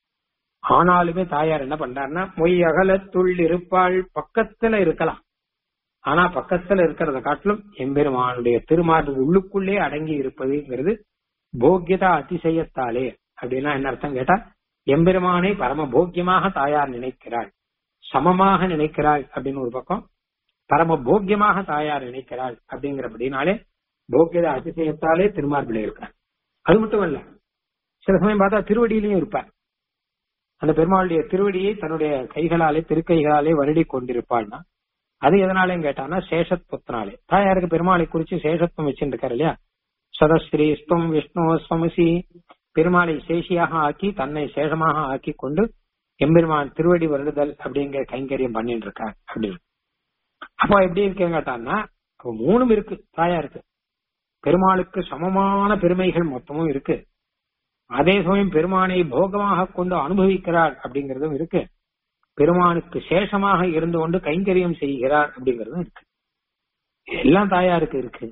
ஆனாலுமே தாயார் என்ன பண்றாருன்னா மொய் அகலத்துள் இருப்பாள் பக்கத்துல இருக்கலாம் ஆனா பக்கத்துல இருக்கிறத காட்டிலும் எம்பெருமானுடைய திருமார்பு உள்ளுக்குள்ளே அடங்கி இருப்பதுங்கிறது போக்கியதா அதிசயத்தாலே அப்படின்னா என்ன அர்த்தம் கேட்டா எம்பெருமானை பரம போக்கியமாக தாயார் நினைக்கிறாள் சமமாக நினைக்கிறாள் அப்படின்னு ஒரு பக்கம் பரம போக்கியமாக தாயார் நினைக்கிறாள் அப்படிங்கிறபடினாலே போக்கியத அதிசயத்தாலே திருமார்பிலே இருக்கார் அது மட்டும் இல்ல சில சமயம் பார்த்தா திருவடியிலையும் இருப்பார் அந்த பெருமாளுடைய திருவடியை தன்னுடைய கைகளாலே திருக்கைகளாலே வருடி கொண்டிருப்பாள்னா அது எதனாலேயும் கேட்டான்னா சேஷத்துவத்தினாலே தாயாருக்கு பெருமாளை குறிச்சு சேஷத்துவம் வச்சுருக்காரு இல்லையா சதஸ்ரீ ஸ்துவம் விஷ்ணு ஸ்வமசி பெருமாளை சேஷியாக ஆக்கி தன்னை சேஷமாக ஆக்கி கொண்டு எம்பெருமான் திருவடி வருடுதல் அப்படிங்கிற கைங்கரியம் பண்ணிட்டு இருக்கார் அப்படின்னு அப்ப எப்படி இருக்கேன்னு கேட்டான்னா அப்ப மூணும் இருக்கு தாயாருக்கு பெருமாளுக்கு சமமான பெருமைகள் மொத்தமும் இருக்கு அதே சமயம் பெருமானை போகமாக கொண்டு அனுபவிக்கிறார் அப்படிங்கறதும் இருக்கு பெருமானுக்கு சேஷமாக இருந்து கொண்டு கைங்கரியம் செய்கிறார் அப்படிங்கறதும் இருக்கு எல்லாம் தாயாருக்கு இருக்கு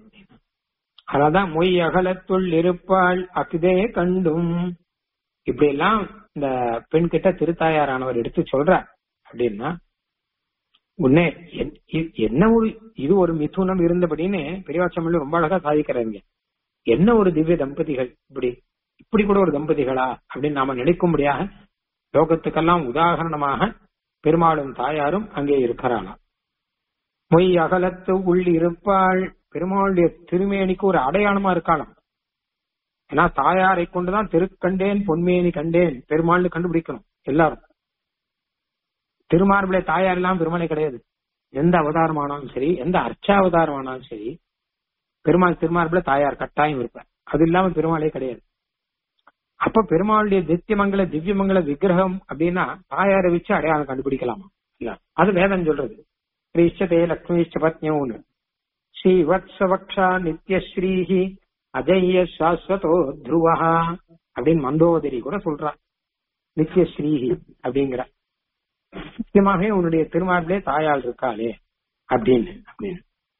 அதான் மொய் அகலத்துள் இருப்பாள் அக்குதே கண்டும் இப்படி எல்லாம் இந்த பெண் கிட்ட திருத்தாயாரானவர் எடுத்து சொல்றார் அப்படின்னா உன்னே என்ன ஒரு இது ஒரு மிதுனம் இருந்தபடின்னு பெரியவாச்சமிழ் ரொம்ப அழகா சாதிக்கிறாங்க என்ன ஒரு திவ்ய தம்பதிகள் இப்படி இப்படி கூட ஒரு தம்பதிகளா அப்படின்னு நாம நினைக்கும்படியாக லோகத்துக்கெல்லாம் உதாகரணமாக பெருமாளும் தாயாரும் அங்கே இருக்கிறாளாம் மொய் அகலத்து உள் இருப்பாள் பெருமாளுடைய திருமேனிக்கு ஒரு அடையாளமா இருக்கலாம் ஏன்னா தாயாரை கொண்டுதான் திருக்கண்டேன் பொன்மேனி கண்டேன் பெருமாள்னு கண்டுபிடிக்கணும் எல்லாரும் திருமார்பிளை தாயார் எல்லாம் பெருமாளை கிடையாது எந்த அவதாரமானாலும் சரி எந்த அர்ச்சாவதாரமானாலும் சரி பெருமாள் திருமார்பிள தாயார் கட்டாயம் இருப்பார் அது இல்லாம பெருமாளே கிடையாது அப்ப பெருமாளுடைய தித்தியமங்கல திவ்யமங்கல விக்கிரகம் அப்படின்னா தாயாரை வச்சு அடையாளம் கண்டுபிடிக்கலாமா இல்ல அது வேதம் சொல்றது ஸ்ரீச்சதே லக்ஷ்மிச்ச பத்னியோன்னு ஸ்ரீ வத்சவக்ஷா நித்யஸ்ரீஹி அஜய்ய சாஸ்வதோ துருவஹா அப்படின்னு மந்தோதரி கூட சொல்றா நித்யஸ்ரீஹி அப்படிங்கிற முக்கியமாகவே உன்னுடைய திருமார்பிலே தாயால் இருக்காளே அப்படின்னு அப்படின்னு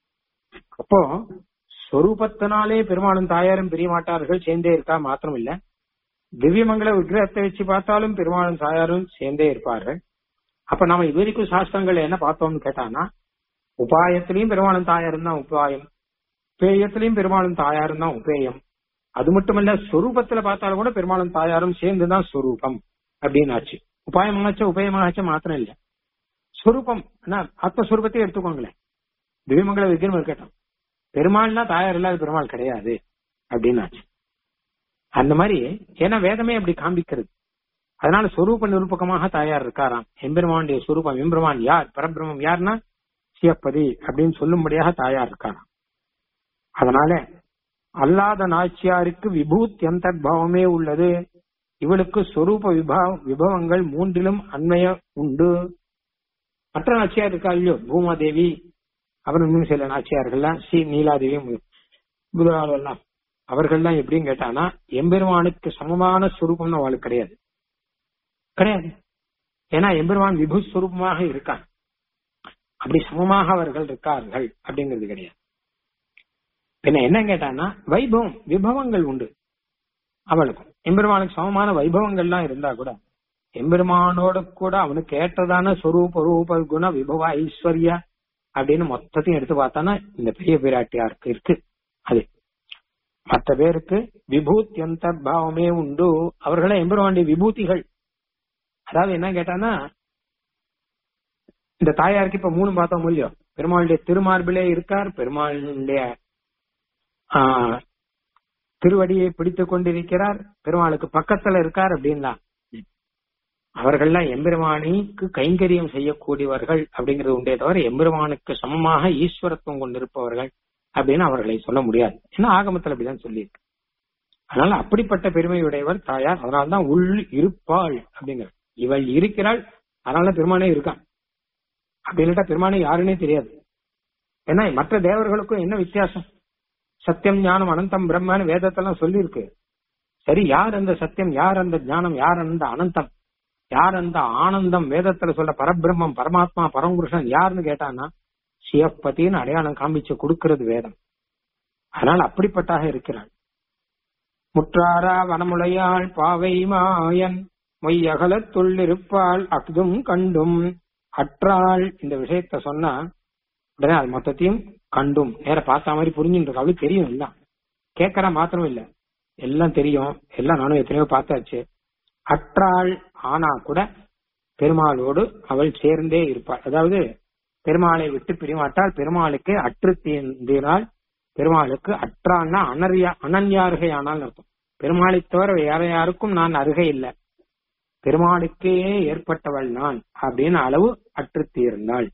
அப்போ சொரூபத்தினாலே பெருமாளும் தாயாரும் பிரிய மாட்டார்கள் சேர்ந்தே இருக்கா மாத்திரம் இல்ல திவ்யமங்கல விக்கிரகத்தை வச்சு பார்த்தாலும் பெருமாளும் தாயாரும் சேர்ந்தே இருப்பார்கள் அப்ப நாம இது வரைக்கும் சாஸ்திரங்கள் என்ன பார்த்தோம்னு கேட்டானா உபாயத்திலையும் பெருமாளும் தாயாரும் தான் உபாயம் உபேயத்திலையும் பெருமாளும் தாயாரும் தான் உபேயம் அது மட்டுமல்ல சொரூபத்துல பார்த்தாலும் கூட பெருமாளும் தாயாரும் சேர்ந்துதான் சொரூபம் அப்படின்னு ஆச்சு உபாயமாச்ச உபயமாச்ச மாத்திரம் இல்ல சொரூபம் ஆத்மஸ்வரூபத்தையும் எடுத்துக்கோங்களேன் திவ்யமங்கல விக்கிரம் இருக்கட்டும் பெருமாள்னா தாயார் இல்லாத பெருமாள் கிடையாது அப்படின்னு ஆச்சு அந்த மாதிரி ஏன்னா வேதமே அப்படி காண்பிக்கிறது அதனால சொரூப நிரூபகமாக தாயார் இருக்காராம் எம்பெருமானுடைய சொரூபம் எம்பெருமான் யார் பரபிரமம் யார்னா சிவப்பதி அப்படின்னு சொல்லும்படியாக தாயார் இருக்காராம் அதனால அல்லாத நாச்சியாருக்கு விபூத் அந்தர்பாவமே உள்ளது இவளுக்கு சொரூப விபா விபவங்கள் மூன்றிலும் அண்மைய உண்டு மற்ற நாச்சியார் இருக்கா இல்லையோ பூமாதேவி அப்புறம் இன்னும் சில நாச்சியார்கள்லாம் ஸ்ரீ நீலாதேவி முதலாளெல்லாம் அவர்கள்லாம் எப்படின்னு கேட்டானா எம்பெருமானுக்கு சமமான சுரூபம்னு அவளுக்கு கிடையாது கிடையாது ஏன்னா எம்பெருமான் விபு சுரூபமாக இருக்கான் அப்படி சமமாக அவர்கள் இருக்கார்கள் அப்படிங்கிறது கிடையாது பின்ன என்ன கேட்டான்னா வைபவம் விபவங்கள் உண்டு அவளுக்கும் எம்பெருமானுக்கு சமமான வைபவங்கள்லாம் இருந்தா கூட எம்பெருமானோட கூட அவனுக்கு ஏற்றதான சொரூப ரூப குண விபவ ஐஸ்வர்ய அப்படின்னு மொத்தத்தையும் எடுத்து பார்த்தானா இந்த பெரிய பிராட்டியாருக்கு இருக்கு அது மற்ற பேருக்கு விபூத்தியந்த பாவமே உண்டு அவர்களே எம்பெருமானுடைய விபூதிகள் அதாவது என்ன கேட்டானா இந்த தாயாருக்கு இப்ப மூணு பார்த்தோம் இல்லையோ பெருமாளுடைய திருமார்பிலே இருக்கார் பெருமாளுடைய ஆஹ், திருவடியை பிடித்துக் கொண்டிருக்கிறார் பெருமாளுக்கு பக்கத்துல இருக்கார் அப்படின்னா அவர்கள்லாம் எம்பெருமானிக்கு கைங்கரியம் செய்யக்கூடியவர்கள் அப்படிங்கிறது உண்டே தவிர எம்பெருமானுக்கு சமமாக ஈஸ்வரத்துவம் கொண்டிருப்பவர்கள் அப்படின்னு அவர்களை சொல்ல முடியாது ஏன்னா ஆகமத்தில் அப்படிதான் சொல்லியிருக்கு அதனால அப்படிப்பட்ட பெருமையுடையவர் தாயார் அதனால்தான் உள் இருப்பாள் அப்படிங்கிற இவள் இருக்கிறாள் அதனால பெருமானே இருக்கான் அப்படின்னுட்டா பெருமானே யாருன்னே தெரியாது ஏன்னா மற்ற தேவர்களுக்கும் என்ன வித்தியாசம் சத்தியம் ஞானம் அனந்தம் பிரம்மன்னு வேதத்தெல்லாம் சொல்லியிருக்கு சரி யார் அந்த சத்தியம் யார் அந்த ஞானம் யார் அந்த அனந்தம் யார் அந்த ஆனந்தம் வேதத்துல சொல்ற பரபிரம்மம் பரமாத்மா பரமபுருஷன் யாருன்னு கேட்டான்னா சிவப்பத்தின்னு அடையாளம் காமிச்சு கொடுக்கிறது வேதம் அதனால் அப்படிப்பட்டாக இருக்கிறாள் முற்றாரா வனமுலையாள் பாவை மாயன் மொய்யகலத்துள் இருப்பாள் அக்தும் கண்டும் அற்றாள் இந்த விஷயத்த சொன்னா உடனே அது மொத்தத்தையும் கண்டும் நேர பார்த்த மாதிரி புரிஞ்சுட்டு இருக்கு அவளுக்கு தெரியும் எல்லாம் கேட்கற மாத்திரம் இல்ல எல்லாம் தெரியும் எல்லாம் நானும் எத்தனையோ பார்த்தாச்சு அற்றாள் ஆனா கூட பெருமாளோடு அவள் சேர்ந்தே இருப்பாள் அதாவது பெருமாளை விட்டு பிரிமாட்டால் பெருமாளுக்கு அற்று தீர்ந்தினால் பெருமாளுக்கு அற்றான்னா அனர்யா அனன்யாருகை ஆனால் அர்த்தம் பெருமாளை தவிர வேற யாருக்கும் நான் அருகை இல்லை பெருமாளுக்கே ஏற்பட்டவள் நான் அப்படின்னு அளவு அற்று தீர்ந்தாள்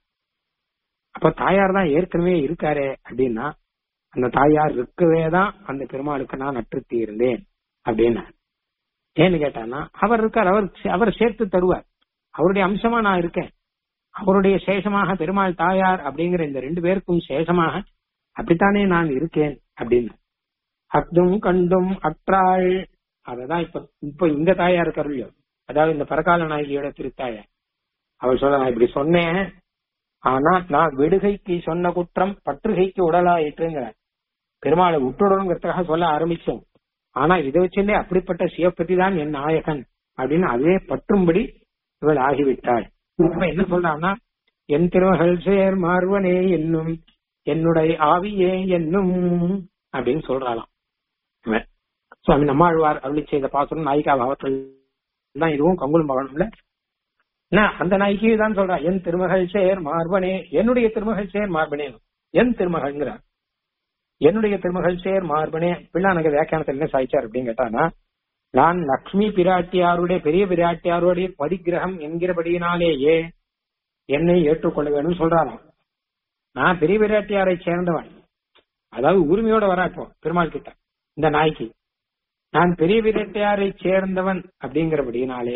அப்ப தாயார் தான் ஏற்கனவே இருக்காரே அப்படின்னா அந்த தாயார் இருக்கவே தான் அந்த பெருமாளுக்கு நான் அற்று தீர்ந்தேன் அப்படின்னு ஏன்னு கேட்டானா அவர் இருக்கார் அவர் அவர் சேர்த்து தருவார் அவருடைய அம்சமா நான் இருக்கேன் அவருடைய சேஷமாக பெருமாள் தாயார் அப்படிங்கிற இந்த ரெண்டு பேருக்கும் சேஷமாக அப்படித்தானே நான் இருக்கேன் அப்படின்னு அக்தும் கண்டும் அற்றாள் அததான் இப்ப இப்ப இந்த தாயார் இருக்காரு அதாவது இந்த பரகால நாயகியோட திருத்தாயார் அவள் சொல்ல நான் இப்படி சொன்னேன் ஆனா நான் விடுகைக்கு சொன்ன குற்றம் பற்றுகைக்கு உடலாயிட்டுங்கிற பெருமாளை விட்டுடணுங்கிறதுக்காக சொல்ல ஆரம்பிச்சோம் ஆனா இதை வச்சுட்டே அப்படிப்பட்ட சிவப்பதி தான் என் நாயகன் அப்படின்னு அதுவே பற்றும்படி இவள் ஆகிவிட்டாள் இப்ப என்ன சொல்றான்னா என் திருமகள் சேர் மார்வனே என்னும் என்னுடைய ஆவியே என்னும் அப்படின்னு சொல்றாளாம் இவன். சுவாமி நம்மாழ்வார் அருளி செய்த பாசுரம் நாயிகா பாவத்தில் தான் இதுவும் கங்குலும் பகவனும்ல என்ன அந்த நாய்க்கு தான் சொல்றா என் திருமகள் சேர் மார்பனே என்னுடைய திருமகள் சேர் மார்பனே என் திருமகள்ங்கிறார் என்னுடைய திருமகள் சேர் மார்பனே பிள்ளானக வியாக்கியானத்தில் என்ன சாய்ச்சார் அப்படின்னு கேட்டானா நான் லக்ஷ்மி பிராட்டியாருடைய பெரிய பிராட்டியாருடைய பரிகிரகம் என்கிறபடியினாலேயே என்னை ஏற்றுக்கொள்ள வேண்டும் சொல்றாராம் நான் பெரிய பிராட்டியாரை சேர்ந்தவன் அதாவது உரிமையோட வரா இப்போ பெருமாள் கிட்ட இந்த நாய்க்கு நான் பெரிய பிராட்டியாரை சேர்ந்தவன் அப்படிங்கிறபடியினாலே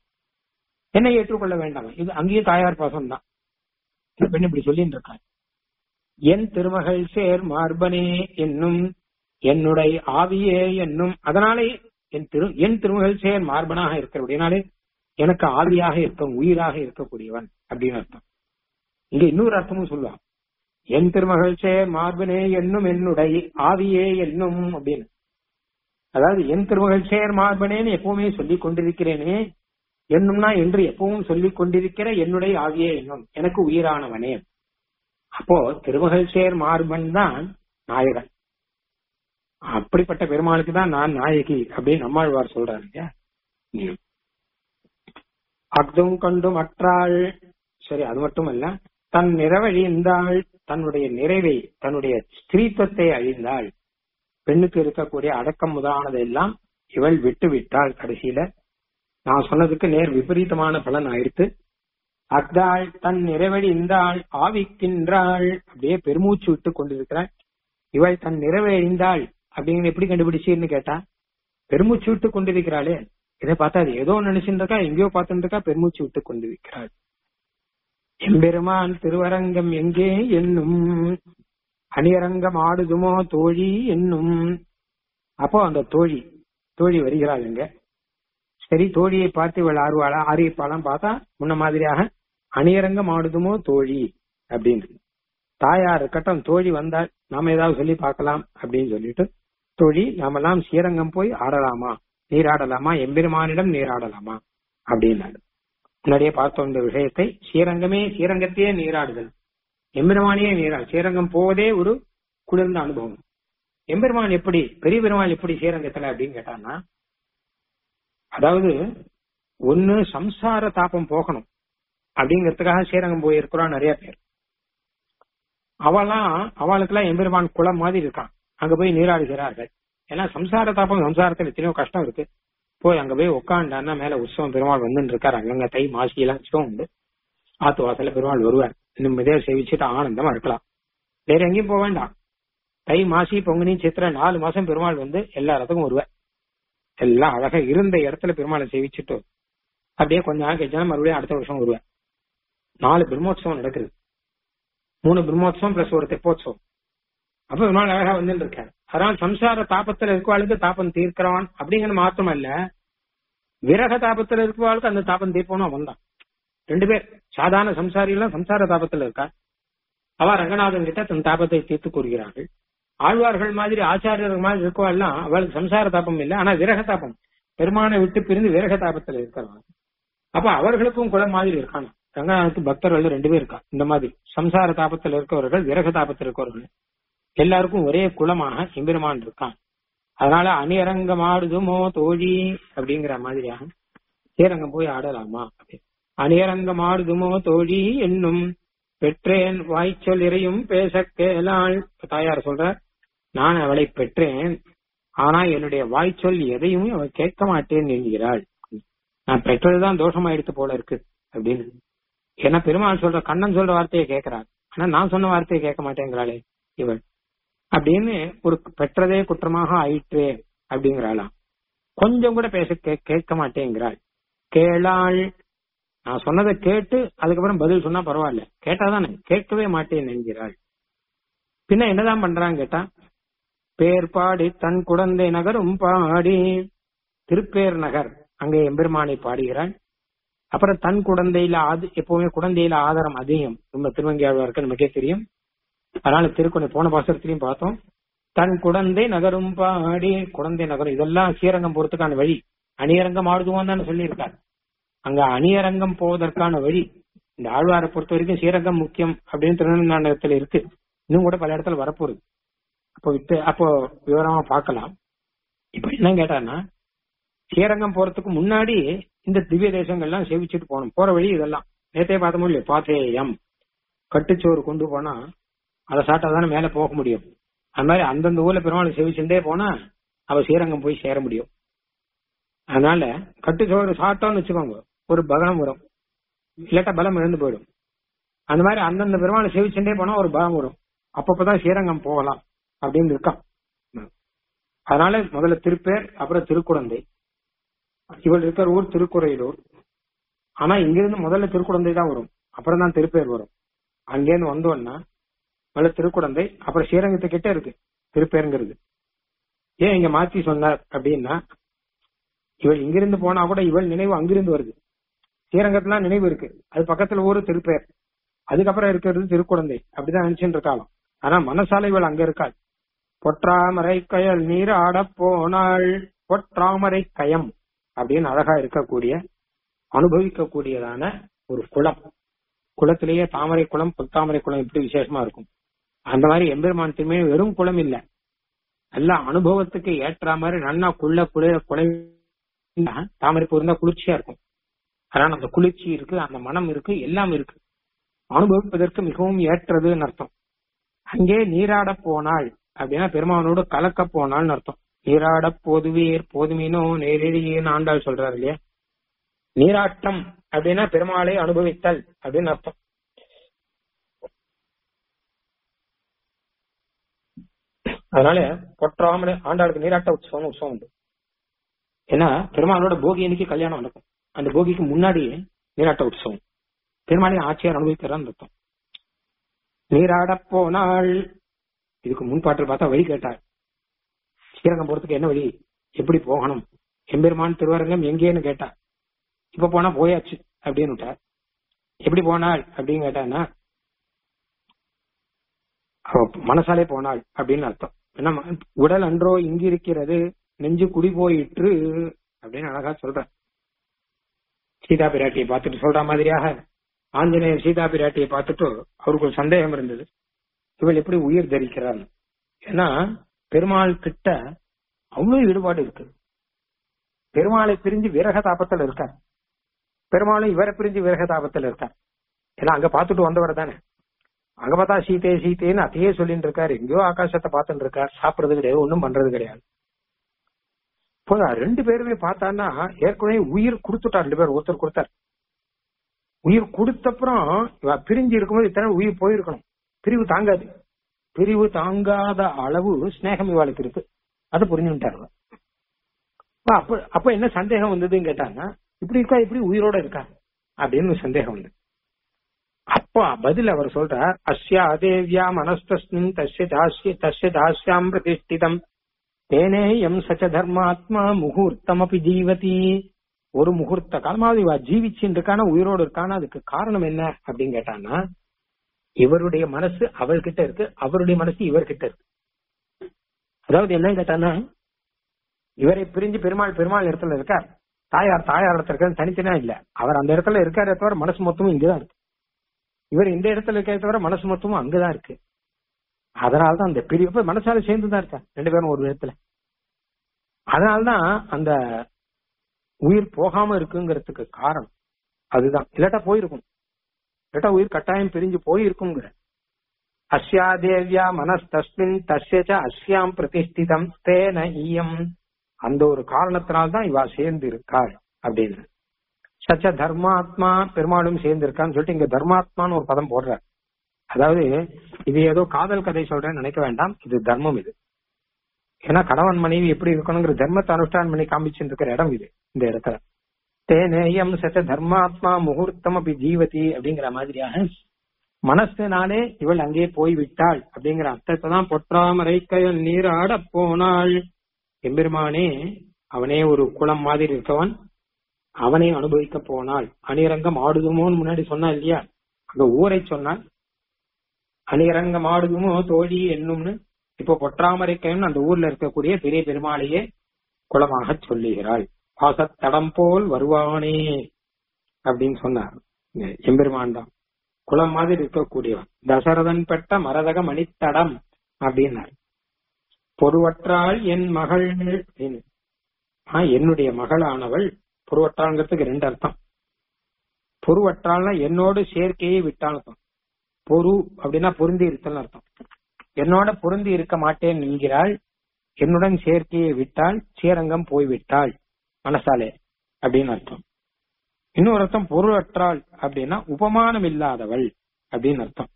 என்னை ஏற்றுக்கொள்ள வேண்டாம் இது அங்கேயே தாயார் பாசம் தான் இந்த பெண் இப்படி சொல்லிட்டு இருக்காங்க என் திருமகள் சேர் மார்பனே என்னும் என்னுடைய ஆவியே என்னும் அதனாலே என் திரு என் திருமகள் சேர் மார்பனாக இருக்கிறபடினாலே எனக்கு ஆவியாக இருக்க உயிராக இருக்கக்கூடியவன் அப்படின்னு அர்த்தம் இங்க இன்னொரு அர்த்தமும் சொல்லுவான் என் திருமகள் சேர் மார்பனே என்னும் என்னுடைய ஆவியே என்னும் அப்படின்னு அதாவது என் திருமகள் சேர் மார்பனேன்னு எப்பவுமே சொல்லிக் கொண்டிருக்கிறேனே என்னும்னா என்று எப்பவும் சொல்லிக் கொண்டிருக்கிற என்னுடைய ஆவியே என்னும் எனக்கு உயிரானவனே அப்போ திருமகள் சேர் மார்பன் தான் நாயகன் அப்படிப்பட்ட பெருமாளுக்கு தான் நான் நாயகி அப்படின்னு நம்மாழ்வார் சொல்றாரு இல்லையா அக்தும் கண்டும் அற்றாள் சரி அது மட்டும் இல்ல தன் நிறைவழிந்தாள் தன்னுடைய நிறைவை தன்னுடைய ஸ்திரீத்துவத்தை அழிந்தாள் பெண்ணுக்கு இருக்கக்கூடிய அடக்கம் முதலானதெல்லாம் இவள் விட்டு விட்டாள் கடைசியில நான் சொன்னதுக்கு நேர் விபரீதமான பலன் ஆயிடுத்து அக்தாள் தன் நிறைவழி இந்தாள் ஆவிக்கின்றாள் அப்படியே பெருமூச்சு விட்டு கொண்டிருக்கிறாள் இவள் தன் நிறைவழிந்தாள் அப்படிங்கிற எப்படி கண்டுபிடிச்சீர்னு கேட்டா பெருமூச்சு விட்டு கொண்டிருக்கிறாளே இதை பார்த்தா அது ஏதோ நினைச்சுட்டு இருக்கா எங்கேயோ பார்த்துட்டு இருக்கா பெருமூச்சு விட்டு கொண்டிருக்கிறாள் எம்பெருமான் திருவரங்கம் எங்கே என்னும் அணியரங்கம் ஆடுதுமோ தோழி என்னும் அப்போ அந்த தோழி தோழி வருகிறாள் இங்க சரி தோழியை பார்த்து இவள் ஆர்வாளா ஆரியப்பாலாம் பார்த்தா முன்ன மாதிரியாக அணியரங்கம் ஆடுதுமோ தோழி அப்படின்னு தாயார் இருக்கட்டும் தோழி வந்தால் நாம ஏதாவது சொல்லி பார்க்கலாம் அப்படின்னு சொல்லிட்டு தோழி நாமெல்லாம் ஸ்ரீரங்கம் போய் ஆடலாமா நீராடலாமா எம்பெருமானிடம் நீராடலாமா அப்படின்னாரு முன்னாடியே பார்த்தோம் இந்த விஷயத்தை ஸ்ரீரங்கமே ஸ்ரீரங்கத்தையே நீராடுதல் எம்பெருமானியே நீரா ஸ்ரீரங்கம் போவதே ஒரு குளிர்ந்த அனுபவம் எம்பெருமான் எப்படி பெரிய பெருமாள் எப்படி ஸ்ரீரங்கத்துல அப்படின்னு கேட்டான்னா அதாவது ஒன்னு சம்சார தாபம் போகணும் அப்படிங்கறதுக்காக ஸ்ரீரங்கம் போயிருக்கிறோம் நிறைய பேர் அவெல்லாம் அவளுக்கெல்லாம் எம்பெருமான் குளம் மாதிரி இருக்கான் அங்க போய் நீராடுகிறார்கள் ஏன்னா சம்சார தாபம் சம்சாரத்துல எத்தனையோ கஷ்டம் இருக்கு போய் அங்க போய் உட்காண்டான்னா மேல உற்சவம் பெருமாள் வந்துட்டு இருக்காரு அங்கங்க தை மாசி எல்லாம் உற்சவம் உண்டு ஆத்து வாசல்ல பெருமாள் வருவார் இன்னும் இதே சேவிச்சுட்டு ஆனந்தமா இருக்கலாம் வேற எங்கேயும் போக வேண்டாம் தை மாசி பொங்கனி சித்திரை நாலு மாசம் பெருமாள் வந்து எல்லா இடத்துக்கும் வருவார் எல்லாம் அழகா இருந்த இடத்துல பெருமாளை சேவிச்சுட்டு அப்படியே கொஞ்ச நாள் கழிச்சா மறுபடியும் அடுத்த வருஷம் வருவார் நாலு பிரம்மோற்சவம் நடக்குது மூணு பிரம்மோற்சவம் பிளஸ் ஒரு தெப்போற்சவம் அப்ப பெருமாள் அழகா வந்துட்டு இருக்காரு அதனால சம்சார தாபத்துல இருக்கவாளுக்கு தாபம் தீர்க்கிறவன் அப்படிங்கிறது மாத்திரம் அல்ல விரக தாபத்துல இருக்கவாளுக்கு அந்த தாபம் தீர்ப்பவனும் அவன் தான் ரெண்டு பேர் சாதாரண சம்சாரிகளும் சம்சார தாபத்துல இருக்கா அவ ரங்கநாதன் கிட்ட தன் தாபத்தை தீர்த்து கூறுகிறார்கள் ஆழ்வார்கள் மாதிரி ஆச்சாரியர்கள் மாதிரி இருக்கவாள்லாம் அவளுக்கு சம்சார தாபம் இல்லை ஆனா விரக தாபம் பெருமானை விட்டு பிரிந்து விரக தாபத்துல இருக்கிறவங்க அப்ப அவர்களுக்கும் குலம் மாதிரி இருக்காங்க ரங்கநாதத்து பக்தர்கள் ரெண்டு பேர் இருக்கா இந்த மாதிரி சம்சார தாபத்தில் இருக்கவர்கள் விரக தாபத்தில் இருக்கவர்கள் எல்லாருக்கும் ஒரே குலமாக எம்பெருமான் இருக்கான் அதனால அணியரங்கம் ஆடுதுமோ தோழி அப்படிங்கிற மாதிரியாக ஸ்ரீரங்கம் போய் ஆடலாமா அணியரங்கம் ஆடுதுமோ தோழி என்னும் பெற்றேன் வாய்ச்சொல் இறையும் பேச கேளாள் தாயார் சொல்ற நான் அவளை பெற்றேன் ஆனா என்னுடைய வாய்ச்சொல் எதையும் அவள் கேட்க மாட்டேன் என்கிறாள் நான் பெற்றதுதான் தோஷமாயிடுத்து போல இருக்கு அப்படின்னு ஏன்னா பெருமாள் சொல்ற கண்ணன் சொல்ற வார்த்தையை கேட்கிறாள் ஆனா நான் சொன்ன வார்த்தையை கேட்க மாட்டேங்கிறாளே இவள் அப்படின்னு ஒரு பெற்றதே குற்றமாக ஆயிற்று அப்படிங்கிறாளாம் கொஞ்சம் கூட பேச கேட்க மாட்டேங்கிறாள் கேளாள் நான் சொன்னதை கேட்டு அதுக்கப்புறம் பதில் சொன்னா பரவாயில்ல கேட்டாதானே கேட்கவே மாட்டேன் என்கிறாள் பின்ன என்னதான் பண்றாங்க கேட்டா பேர் பாடி தன் குழந்தை நகரும் பாடி திருப்பேர் நகர் அங்கே எம்பெருமானை பாடுகிறாள் அப்புறம் தன் குழந்தையில ஆது எப்பவுமே குழந்தையில ஆதாரம் அதிகம் ரொம்ப திருவங்கியாழ்வாருக்கு நமக்கே தெரியும் அதனால திருக்குறளை போன பாசத்திலையும் பார்த்தோம் தன் குழந்தை நகரும் பாடி குழந்தை நகரம் இதெல்லாம் ஸ்ரீரங்கம் போறதுக்கான வழி அணியரங்கம் ஆடுதுவோம் தானே சொல்லியிருக்காரு அங்க அணியரங்கம் போவதற்கான வழி இந்த ஆழ்வாரை பொறுத்த வரைக்கும் ஸ்ரீரங்கம் முக்கியம் அப்படின்னு திருநெல்வேலி இருக்கு இன்னும் கூட பல இடத்துல வரப்போகுது அப்போ விட்டு அப்போ விவரமா பார்க்கலாம் இப்ப என்ன கேட்டான்னா ஸ்ரீரங்கம் போறதுக்கு முன்னாடி இந்த திவ்ய தேசங்கள்லாம் சேவிச்சுட்டு போகணும் போற வழி இதெல்லாம் நேத்தே பார்த்தோமோ இல்லையா பாத்தேயம் கட்டுச்சோறு கொண்டு போனா அதை சாப்பிட்டா தானே மேல போக முடியும் அது மாதிரி அந்தந்த ஊர்ல பெருமாள் சேவிச்சுட்டே போனா அவ ஸ்ரீரங்கம் போய் சேர முடியும் அதனால கட்டுச்சோறு சாப்பிட்டோம்னு வச்சுக்கோங்க ஒரு பலம் வரும் இல்லாட்டா பலம் இழந்து போயிடும் அந்த மாதிரி அந்தந்த பெருமாளை சேவிச்சுட்டே போனா ஒரு பலம் வரும் அப்பப்பதான் ஸ்ரீரங்கம் போகலாம் அப்படின்னு இருக்கான் அதனால முதல்ல திருப்பேர் அப்புறம் திருக்குழந்தை இவள் இருக்கிற ஊர் திருக்குறையிலூர் ஆனா இங்கிருந்து முதல்ல திருக்குழந்தை தான் வரும் அப்புறம் தான் திருப்பேர் வரும் அங்கேருந்து வந்தோம்னா முதல்ல திருக்குழந்தை அப்புறம் ஸ்ரீரங்கத்து கிட்ட இருக்கு திருப்பேருங்கிறது ஏன் இங்க மாத்தி சொன்னார் அப்படின்னா இவள் இங்கிருந்து போனா கூட இவள் நினைவு அங்கிருந்து வருது ஸ்ரீரங்கத்துல நினைவு இருக்கு அது பக்கத்துல ஊரு திருப்பேர் அதுக்கப்புறம் இருக்கிறது திருக்குழந்தை அப்படிதான் நினைச்சுட்டு இருக்காளாம் ஆனா மனசால இவள் அங்க இருக்காள் பொற்றாமரை கயல் நீர் ஆட போனாள் பொற்றாமரை கயம் அப்படின்னு அழகா இருக்கக்கூடிய அனுபவிக்கக்கூடியதான ஒரு குளம் குளத்திலேயே தாமரை குளம் புத்தாமரை குளம் எப்படி விசேஷமா இருக்கும் அந்த மாதிரி எம்பெருமான் திரும்பியே வெறும் குளம் இல்ல நல்ல அனுபவத்துக்கு ஏற்ற மாதிரி நல்லா குள்ள குளிர குளம் தாமரை பூ இருந்தா குளிர்ச்சியா இருக்கும் அதனால அந்த குளிர்ச்சி இருக்கு அந்த மனம் இருக்கு எல்லாம் இருக்கு அனுபவிப்பதற்கு மிகவும் ஏற்றதுன்னு அர்த்தம் அங்கே நீராட போனாள் அப்படின்னா பெருமானோடு கலக்க போனாள்னு அர்த்தம் நீராட போதுவீர் போதுமீனோ நேரடியேன்னு ஆண்டாள் சொல்றாரு இல்லையா நீராட்டம் அப்படின்னா பெருமாளை அனுபவித்தல் அப்படின்னு அர்த்தம் அதனால பொற்றாமலை ஆண்டாளுக்கு நீராட்ட உற்சவம் உற்சவம் உண்டு ஏன்னா பெருமாளோட போகி அன்னைக்கு கல்யாணம் நடக்கும் அந்த போகிக்கு முன்னாடியே நீராட்ட உற்சவம் பெருமாளை ஆட்சியார் அனுபவிக்கிறான்னு அர்த்தம் நீராட போனாள் இதுக்கு முன்பாட்டில் பார்த்தா வழி கேட்டாள் ஸ்ரீரங்கம் போறதுக்கு என்ன வழி எப்படி போகணும் எம்பெருமான் திருவரங்கம் எங்கேன்னு கேட்டா இப்ப போனா போயாச்சு அப்படின்னு விட்டார் எப்படி போனாள் அப்படின்னு கேட்டான்னா அவ மனசாலே போனாள் அப்படின்னு அர்த்தம் ஏன்னா உடல் அன்றோ இங்கிருக்கிறது நெஞ்சு குடி போயிற்று அப்படின்னு அழகா சொல்ற சீதா பிராட்டியை பார்த்துட்டு சொல்ற மாதிரியாக ஆஞ்சநேயர் சீதா பிராட்டியை பார்த்துட்டு அவருக்கு ஒரு சந்தேகம் இருந்தது இவள் எப்படி உயிர் தரிக்கிறாள் ஏன்னா பெருமாள் கிட்ட அவ்வளவு ஈடுபாடு இருக்கு பெருமாளை பிரிஞ்சு விரக தாபத்தில் இருக்கார் பெருமாளும் இவரை பிரிஞ்சு விரக தாபத்தில் இருக்கார் ஏன்னா அங்க பார்த்துட்டு வந்தவர் தானே அங்க பார்த்தா சீதே சீதேன்னு அதையே சொல்லிட்டு இருக்காரு எங்கேயோ ஆகாசத்தை பார்த்துட்டு இருக்கார் சாப்பிடுறது கிடையாது ஒண்ணும் பண்றது கிடையாது இப்போ ரெண்டு பேருமே பார்த்தான்னா ஏற்கனவே உயிர் கொடுத்துட்டா ரெண்டு பேர் ஒருத்தர் கொடுத்தார் உயிர் கொடுத்தப்புறம் இவ பிரிஞ்சு இருக்கும்போது இத்தனை உயிர் போயிருக்கணும் பிரிவு தாங்காது பிரிவு தாங்காத அளவு ஸ்நேகம் இவாளுக்கு இருக்கு அதை புரிஞ்சுட்டாரு அப்ப அப்ப என்ன சந்தேகம் வந்ததுன்னு கேட்டாங்கன்னா இப்படி இருக்கா இப்படி உயிரோட இருக்கா அப்படின்னு சந்தேகம் வந்து அப்ப பதில் அவர் சொல்றார் அஸ்யா அதேவியா மனஸ்தஸ்மின் தஸ்ய தாஸ்ய தஸ்ய தாஸ்யாம் பிரதிஷ்டிதம் தேனே எம் சச்ச தர்மாத்மா முகூர்த்தம் அப்படி ஜீவதி ஒரு முகூர்த்த காலமாவது இவ ஜீவிச்சுட்டு இருக்கானா உயிரோடு இருக்கானா அதுக்கு காரணம் என்ன அப்படின்னு கேட்டான்னா இவருடைய மனசு அவர்கிட்ட இருக்கு அவருடைய மனசு இவர்கிட்ட இருக்கு அதாவது என்ன கேட்டானா இவரை பிரிஞ்சு பெருமாள் பெருமாள் இடத்துல இருக்கார் தாயார் தாயார் இடத்துல இருக்காரு தனித்தனியா இல்ல அவர் அந்த இடத்துல இருக்காரே தவிர மனசு மொத்தமும் இங்கதான் இருக்கு இவர் இந்த இடத்துல இருக்கிற தவிர மனசு மொத்தமும் அங்கதான் இருக்கு அதனாலதான் அந்த பிரிவு மனசால சேர்ந்துதான் இருக்கா ரெண்டு பேரும் ஒரு விதத்துல அதனால்தான் அந்த உயிர் போகாம இருக்குங்கிறதுக்கு காரணம் அதுதான் இல்லாட்டா போயிருக்கும் இல்லாட்டா உயிர் கட்டாயம் பிரிஞ்சு போயிருக்குங்கிற அஸ்யா தேவியா மனஸ் தஸ்மின் தஸ்யச்ச அஸ்யாம் பிரதிஷ்டிதம் தேன ஈயம் அந்த ஒரு காரணத்தினால்தான் இவா சேர்ந்து இருக்காள் அப்படின்னு சச்ச தர்மாத்மா பெருமாளும் சேர்ந்து இருக்கான்னு சொல்லிட்டு இங்க தர்மாத்மான்னு ஒரு பதம் போடுற அதாவது இது ஏதோ காதல் கதை சொல்றேன்னு நினைக்க வேண்டாம் இது தர்மம் இது ஏன்னா கணவன் மனைவி எப்படி இருக்கணுங்கிற தர்மத்தை அனுஷ்டானம் பண்ணி காமிச்சுட்டு இருக்கிற இடம் இது இந்த இடத்துல தேனேயம் சச்ச தர்மாத்மா முகூர்த்தம் அப்படி ஜீவதி அப்படிங்கிற மாதிரியாக மனசினாலே இவள் அங்கே போய் விட்டாள் அப்படிங்கிற அர்த்தத்தை தான் பொற்றாமரை கயல் நீராட போனாள் எம்பெருமானே அவனே ஒரு குளம் மாதிரி இருக்கவன் அவனை அனுபவிக்க போனாள் அணிரங்கம் ஆடுதுமோன்னு முன்னாடி சொன்னா இல்லையா அங்க ஊரை சொன்னான் அணிரங்கம் ஆடுதுமோ தோழி என்னும்னு இப்போ பொற்றாமரைக்கன் அந்த ஊர்ல இருக்கக்கூடிய பெரிய பெருமாளையே குளமாக சொல்லுகிறாள் பாசத்தடம் போல் வருவானே அப்படின்னு சொன்னார் எம்பெருமான் தான் குளம் மாதிரி இருக்கக்கூடியவன் தசரதன் பெற்ற மரதக மணித்தடம் அப்படின்னார் பொருவற்றாள் என் மகள் அப்படின்னு என்னுடைய மகளானவள் பொருவற்றாள்ங்கிறதுக்கு ரெண்டு அர்த்தம் பொருவற்றாள்னா என்னோடு சேர்க்கையை விட்டால் அர்த்தம் பொரு அப்படின்னா பொருந்தி இருத்தல் அர்த்தம் என்னோட பொருந்தி இருக்க மாட்டேன் என்கிறாள் என்னுடன் சேர்க்கையை விட்டால் ஸ்ரீரங்கம் போய்விட்டாள் மனசாலே அப்படின்னு அர்த்தம் இன்னொரு அர்த்தம் பொருளற்றாள் அப்படின்னா உபமானம் இல்லாதவள் அப்படின்னு அர்த்தம்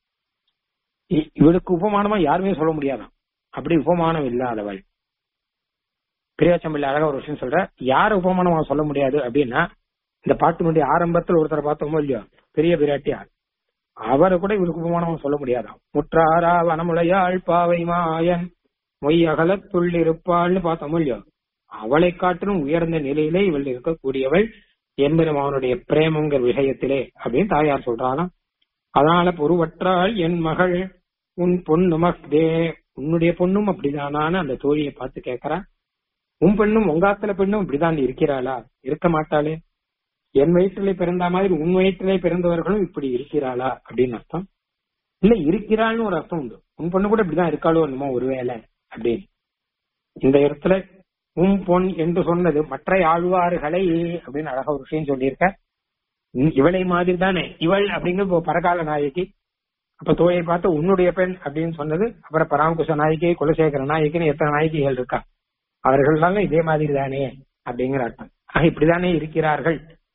இவளுக்கு உபமானமா யாருமே சொல்ல முடியாதான் அப்படி உபமானம் இல்லாதவள் பிரியாச்சம்பிள்ளை அழகா ஒரு விஷயம் சொல்ற யார உபமானமா சொல்ல முடியாது அப்படின்னா இந்த பாட்டினுடைய ஆரம்பத்தில் ஒருத்தரை பார்த்தோமோ இல்லையோ பெரிய பிராட்டியார் அவரை கூட இவளுக்கு உபமானமா சொல்ல முடியாதாம் முற்றாரா வனமுலையாள் பாவை மாயன் மொய் அகலத்துள்ளிருப்பாள்னு பார்த்தோமோ இல்லையோ அவளை காட்டிலும் உயர்ந்த நிலையிலே இவள் இருக்கக்கூடியவள் எம்பெருமானுடைய பிரேமங்கிற விஷயத்திலே அப்படின்னு தாயார் சொல்றாளாம் அதனால பொருவற்றாள் என் மகள் உன் பொண்ணு மக்தே உன்னுடைய பொண்ணும் அப்படிதானான்னு அந்த தோழியை பார்த்து கேக்குறான் உன் பெண்ணும் உங்காத்துல பெண்ணும் இப்படிதான் இருக்கிறாளா இருக்க மாட்டாளே என் வயிற்றிலே பிறந்த மாதிரி உன் வயிற்றிலே பிறந்தவர்களும் இப்படி இருக்கிறாளா அப்படின்னு அர்த்தம் இல்ல இருக்கிறாள்னு ஒரு அர்த்தம் உண்டு உன் பொண்ணு கூட இப்படிதான் இருக்காளோ என்னமோ ஒருவேளை அப்படின்னு இந்த இடத்துல உம் பொன் என்று சொன்னது மற்ற ஆழ்வார்களை அப்படின்னு அழகா ஒரு விஷயம் சொல்லியிருக்க இவளை மாதிரி தானே இவள் அப்படிங்கிற பரகால நாயகி அப்ப தோயை பார்த்து உன்னுடைய பெண் அப்படின்னு சொன்னது அப்புறம் பராமகுச நாயகி குலசேகர நாயகின்னு எத்தனை நாயகிகள் இருக்கா அவர்கள் இதே மாதிரி தானே அப்படிங்கிற அர்த்தம் ஆக இப்படிதானே இருக்கிறார்கள்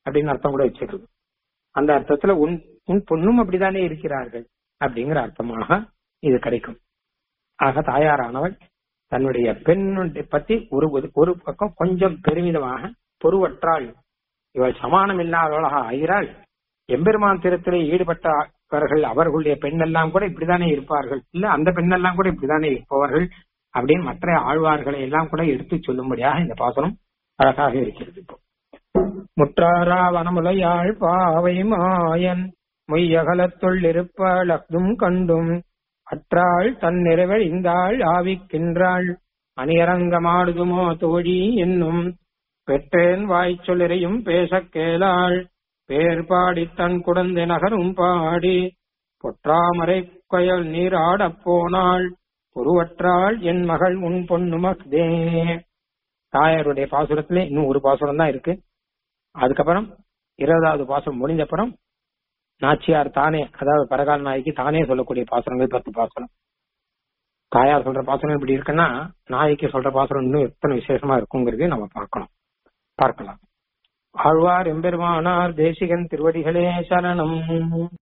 அப்படின்னு அர்த்தம் கூட வச்சிருக்கு அந்த அர்த்தத்துல உன் உன் பொண்ணும் அப்படித்தானே இருக்கிறார்கள் அப்படிங்கிற அர்த்தமாக இது கிடைக்கும் ஆக தாயாரானவள் தன்னுடைய பெண்ணுடைய பத்தி ஒரு ஒரு பக்கம் கொஞ்சம் பெருமிதமாக பொருவற்றாள் இவள் சமானம் இல்லாதவளாக ஆகிறாள் எம்பெருமான் திறத்திலே ஈடுபட்டவர்கள் அவர்களுடைய பெண்ணெல்லாம் கூட இப்படித்தானே இருப்பார்கள் இல்ல அந்த பெண்ணெல்லாம் கூட இப்படித்தானே இருப்பவர்கள் அப்படின்னு மற்ற ஆழ்வார்களை எல்லாம் கூட எடுத்து சொல்லும்படியாக இந்த பாசனம் அழகாக இருக்கிறது இப்போ முற்றாரா வனமுலையாள் பாவை மாயன் மொய்யகலத்துள் இருப்பளக்கும் கண்டும் அற்றாள் தன் நிறைவழிந்தாள் ஆவிக்கின்றாள் அணியரங்கமாடுதுமோ தோழி என்னும் பெற்றேன் வாய்ச்சொலிரையும் பேசக் கேளாள் பேர் பாடி தன் குடந்தை நகரும் பாடி பொற்றாமரை கொயல் நீர் ஆடப் போனாள் பொருவற்றாள் என் மகள் உன் பொண்ணு மக்தே தாயாருடைய பாசுரத்துல இன்னும் ஒரு பாசுரம் தான் இருக்கு அதுக்கப்புறம் இருபதாவது பாசுரம் முடிஞ்ச அப்புறம் நாச்சியார் தானே அதாவது பரகால் நாய்க்கு தானே சொல்லக்கூடிய பாசுரங்கள் பத்து பாசுரம் தாயார் சொல்ற பாசுரம் இப்படி இருக்குன்னா நாய்க்கு சொல்ற பாசுரம் இன்னும் எத்தனை விசேஷமா இருக்குங்கிறது நம்ம பார்க்கணும் பார்க்கலாம் ஆழ்வார் எம்பெருமானார் தேசிகன் திருவடிகளே சரணம்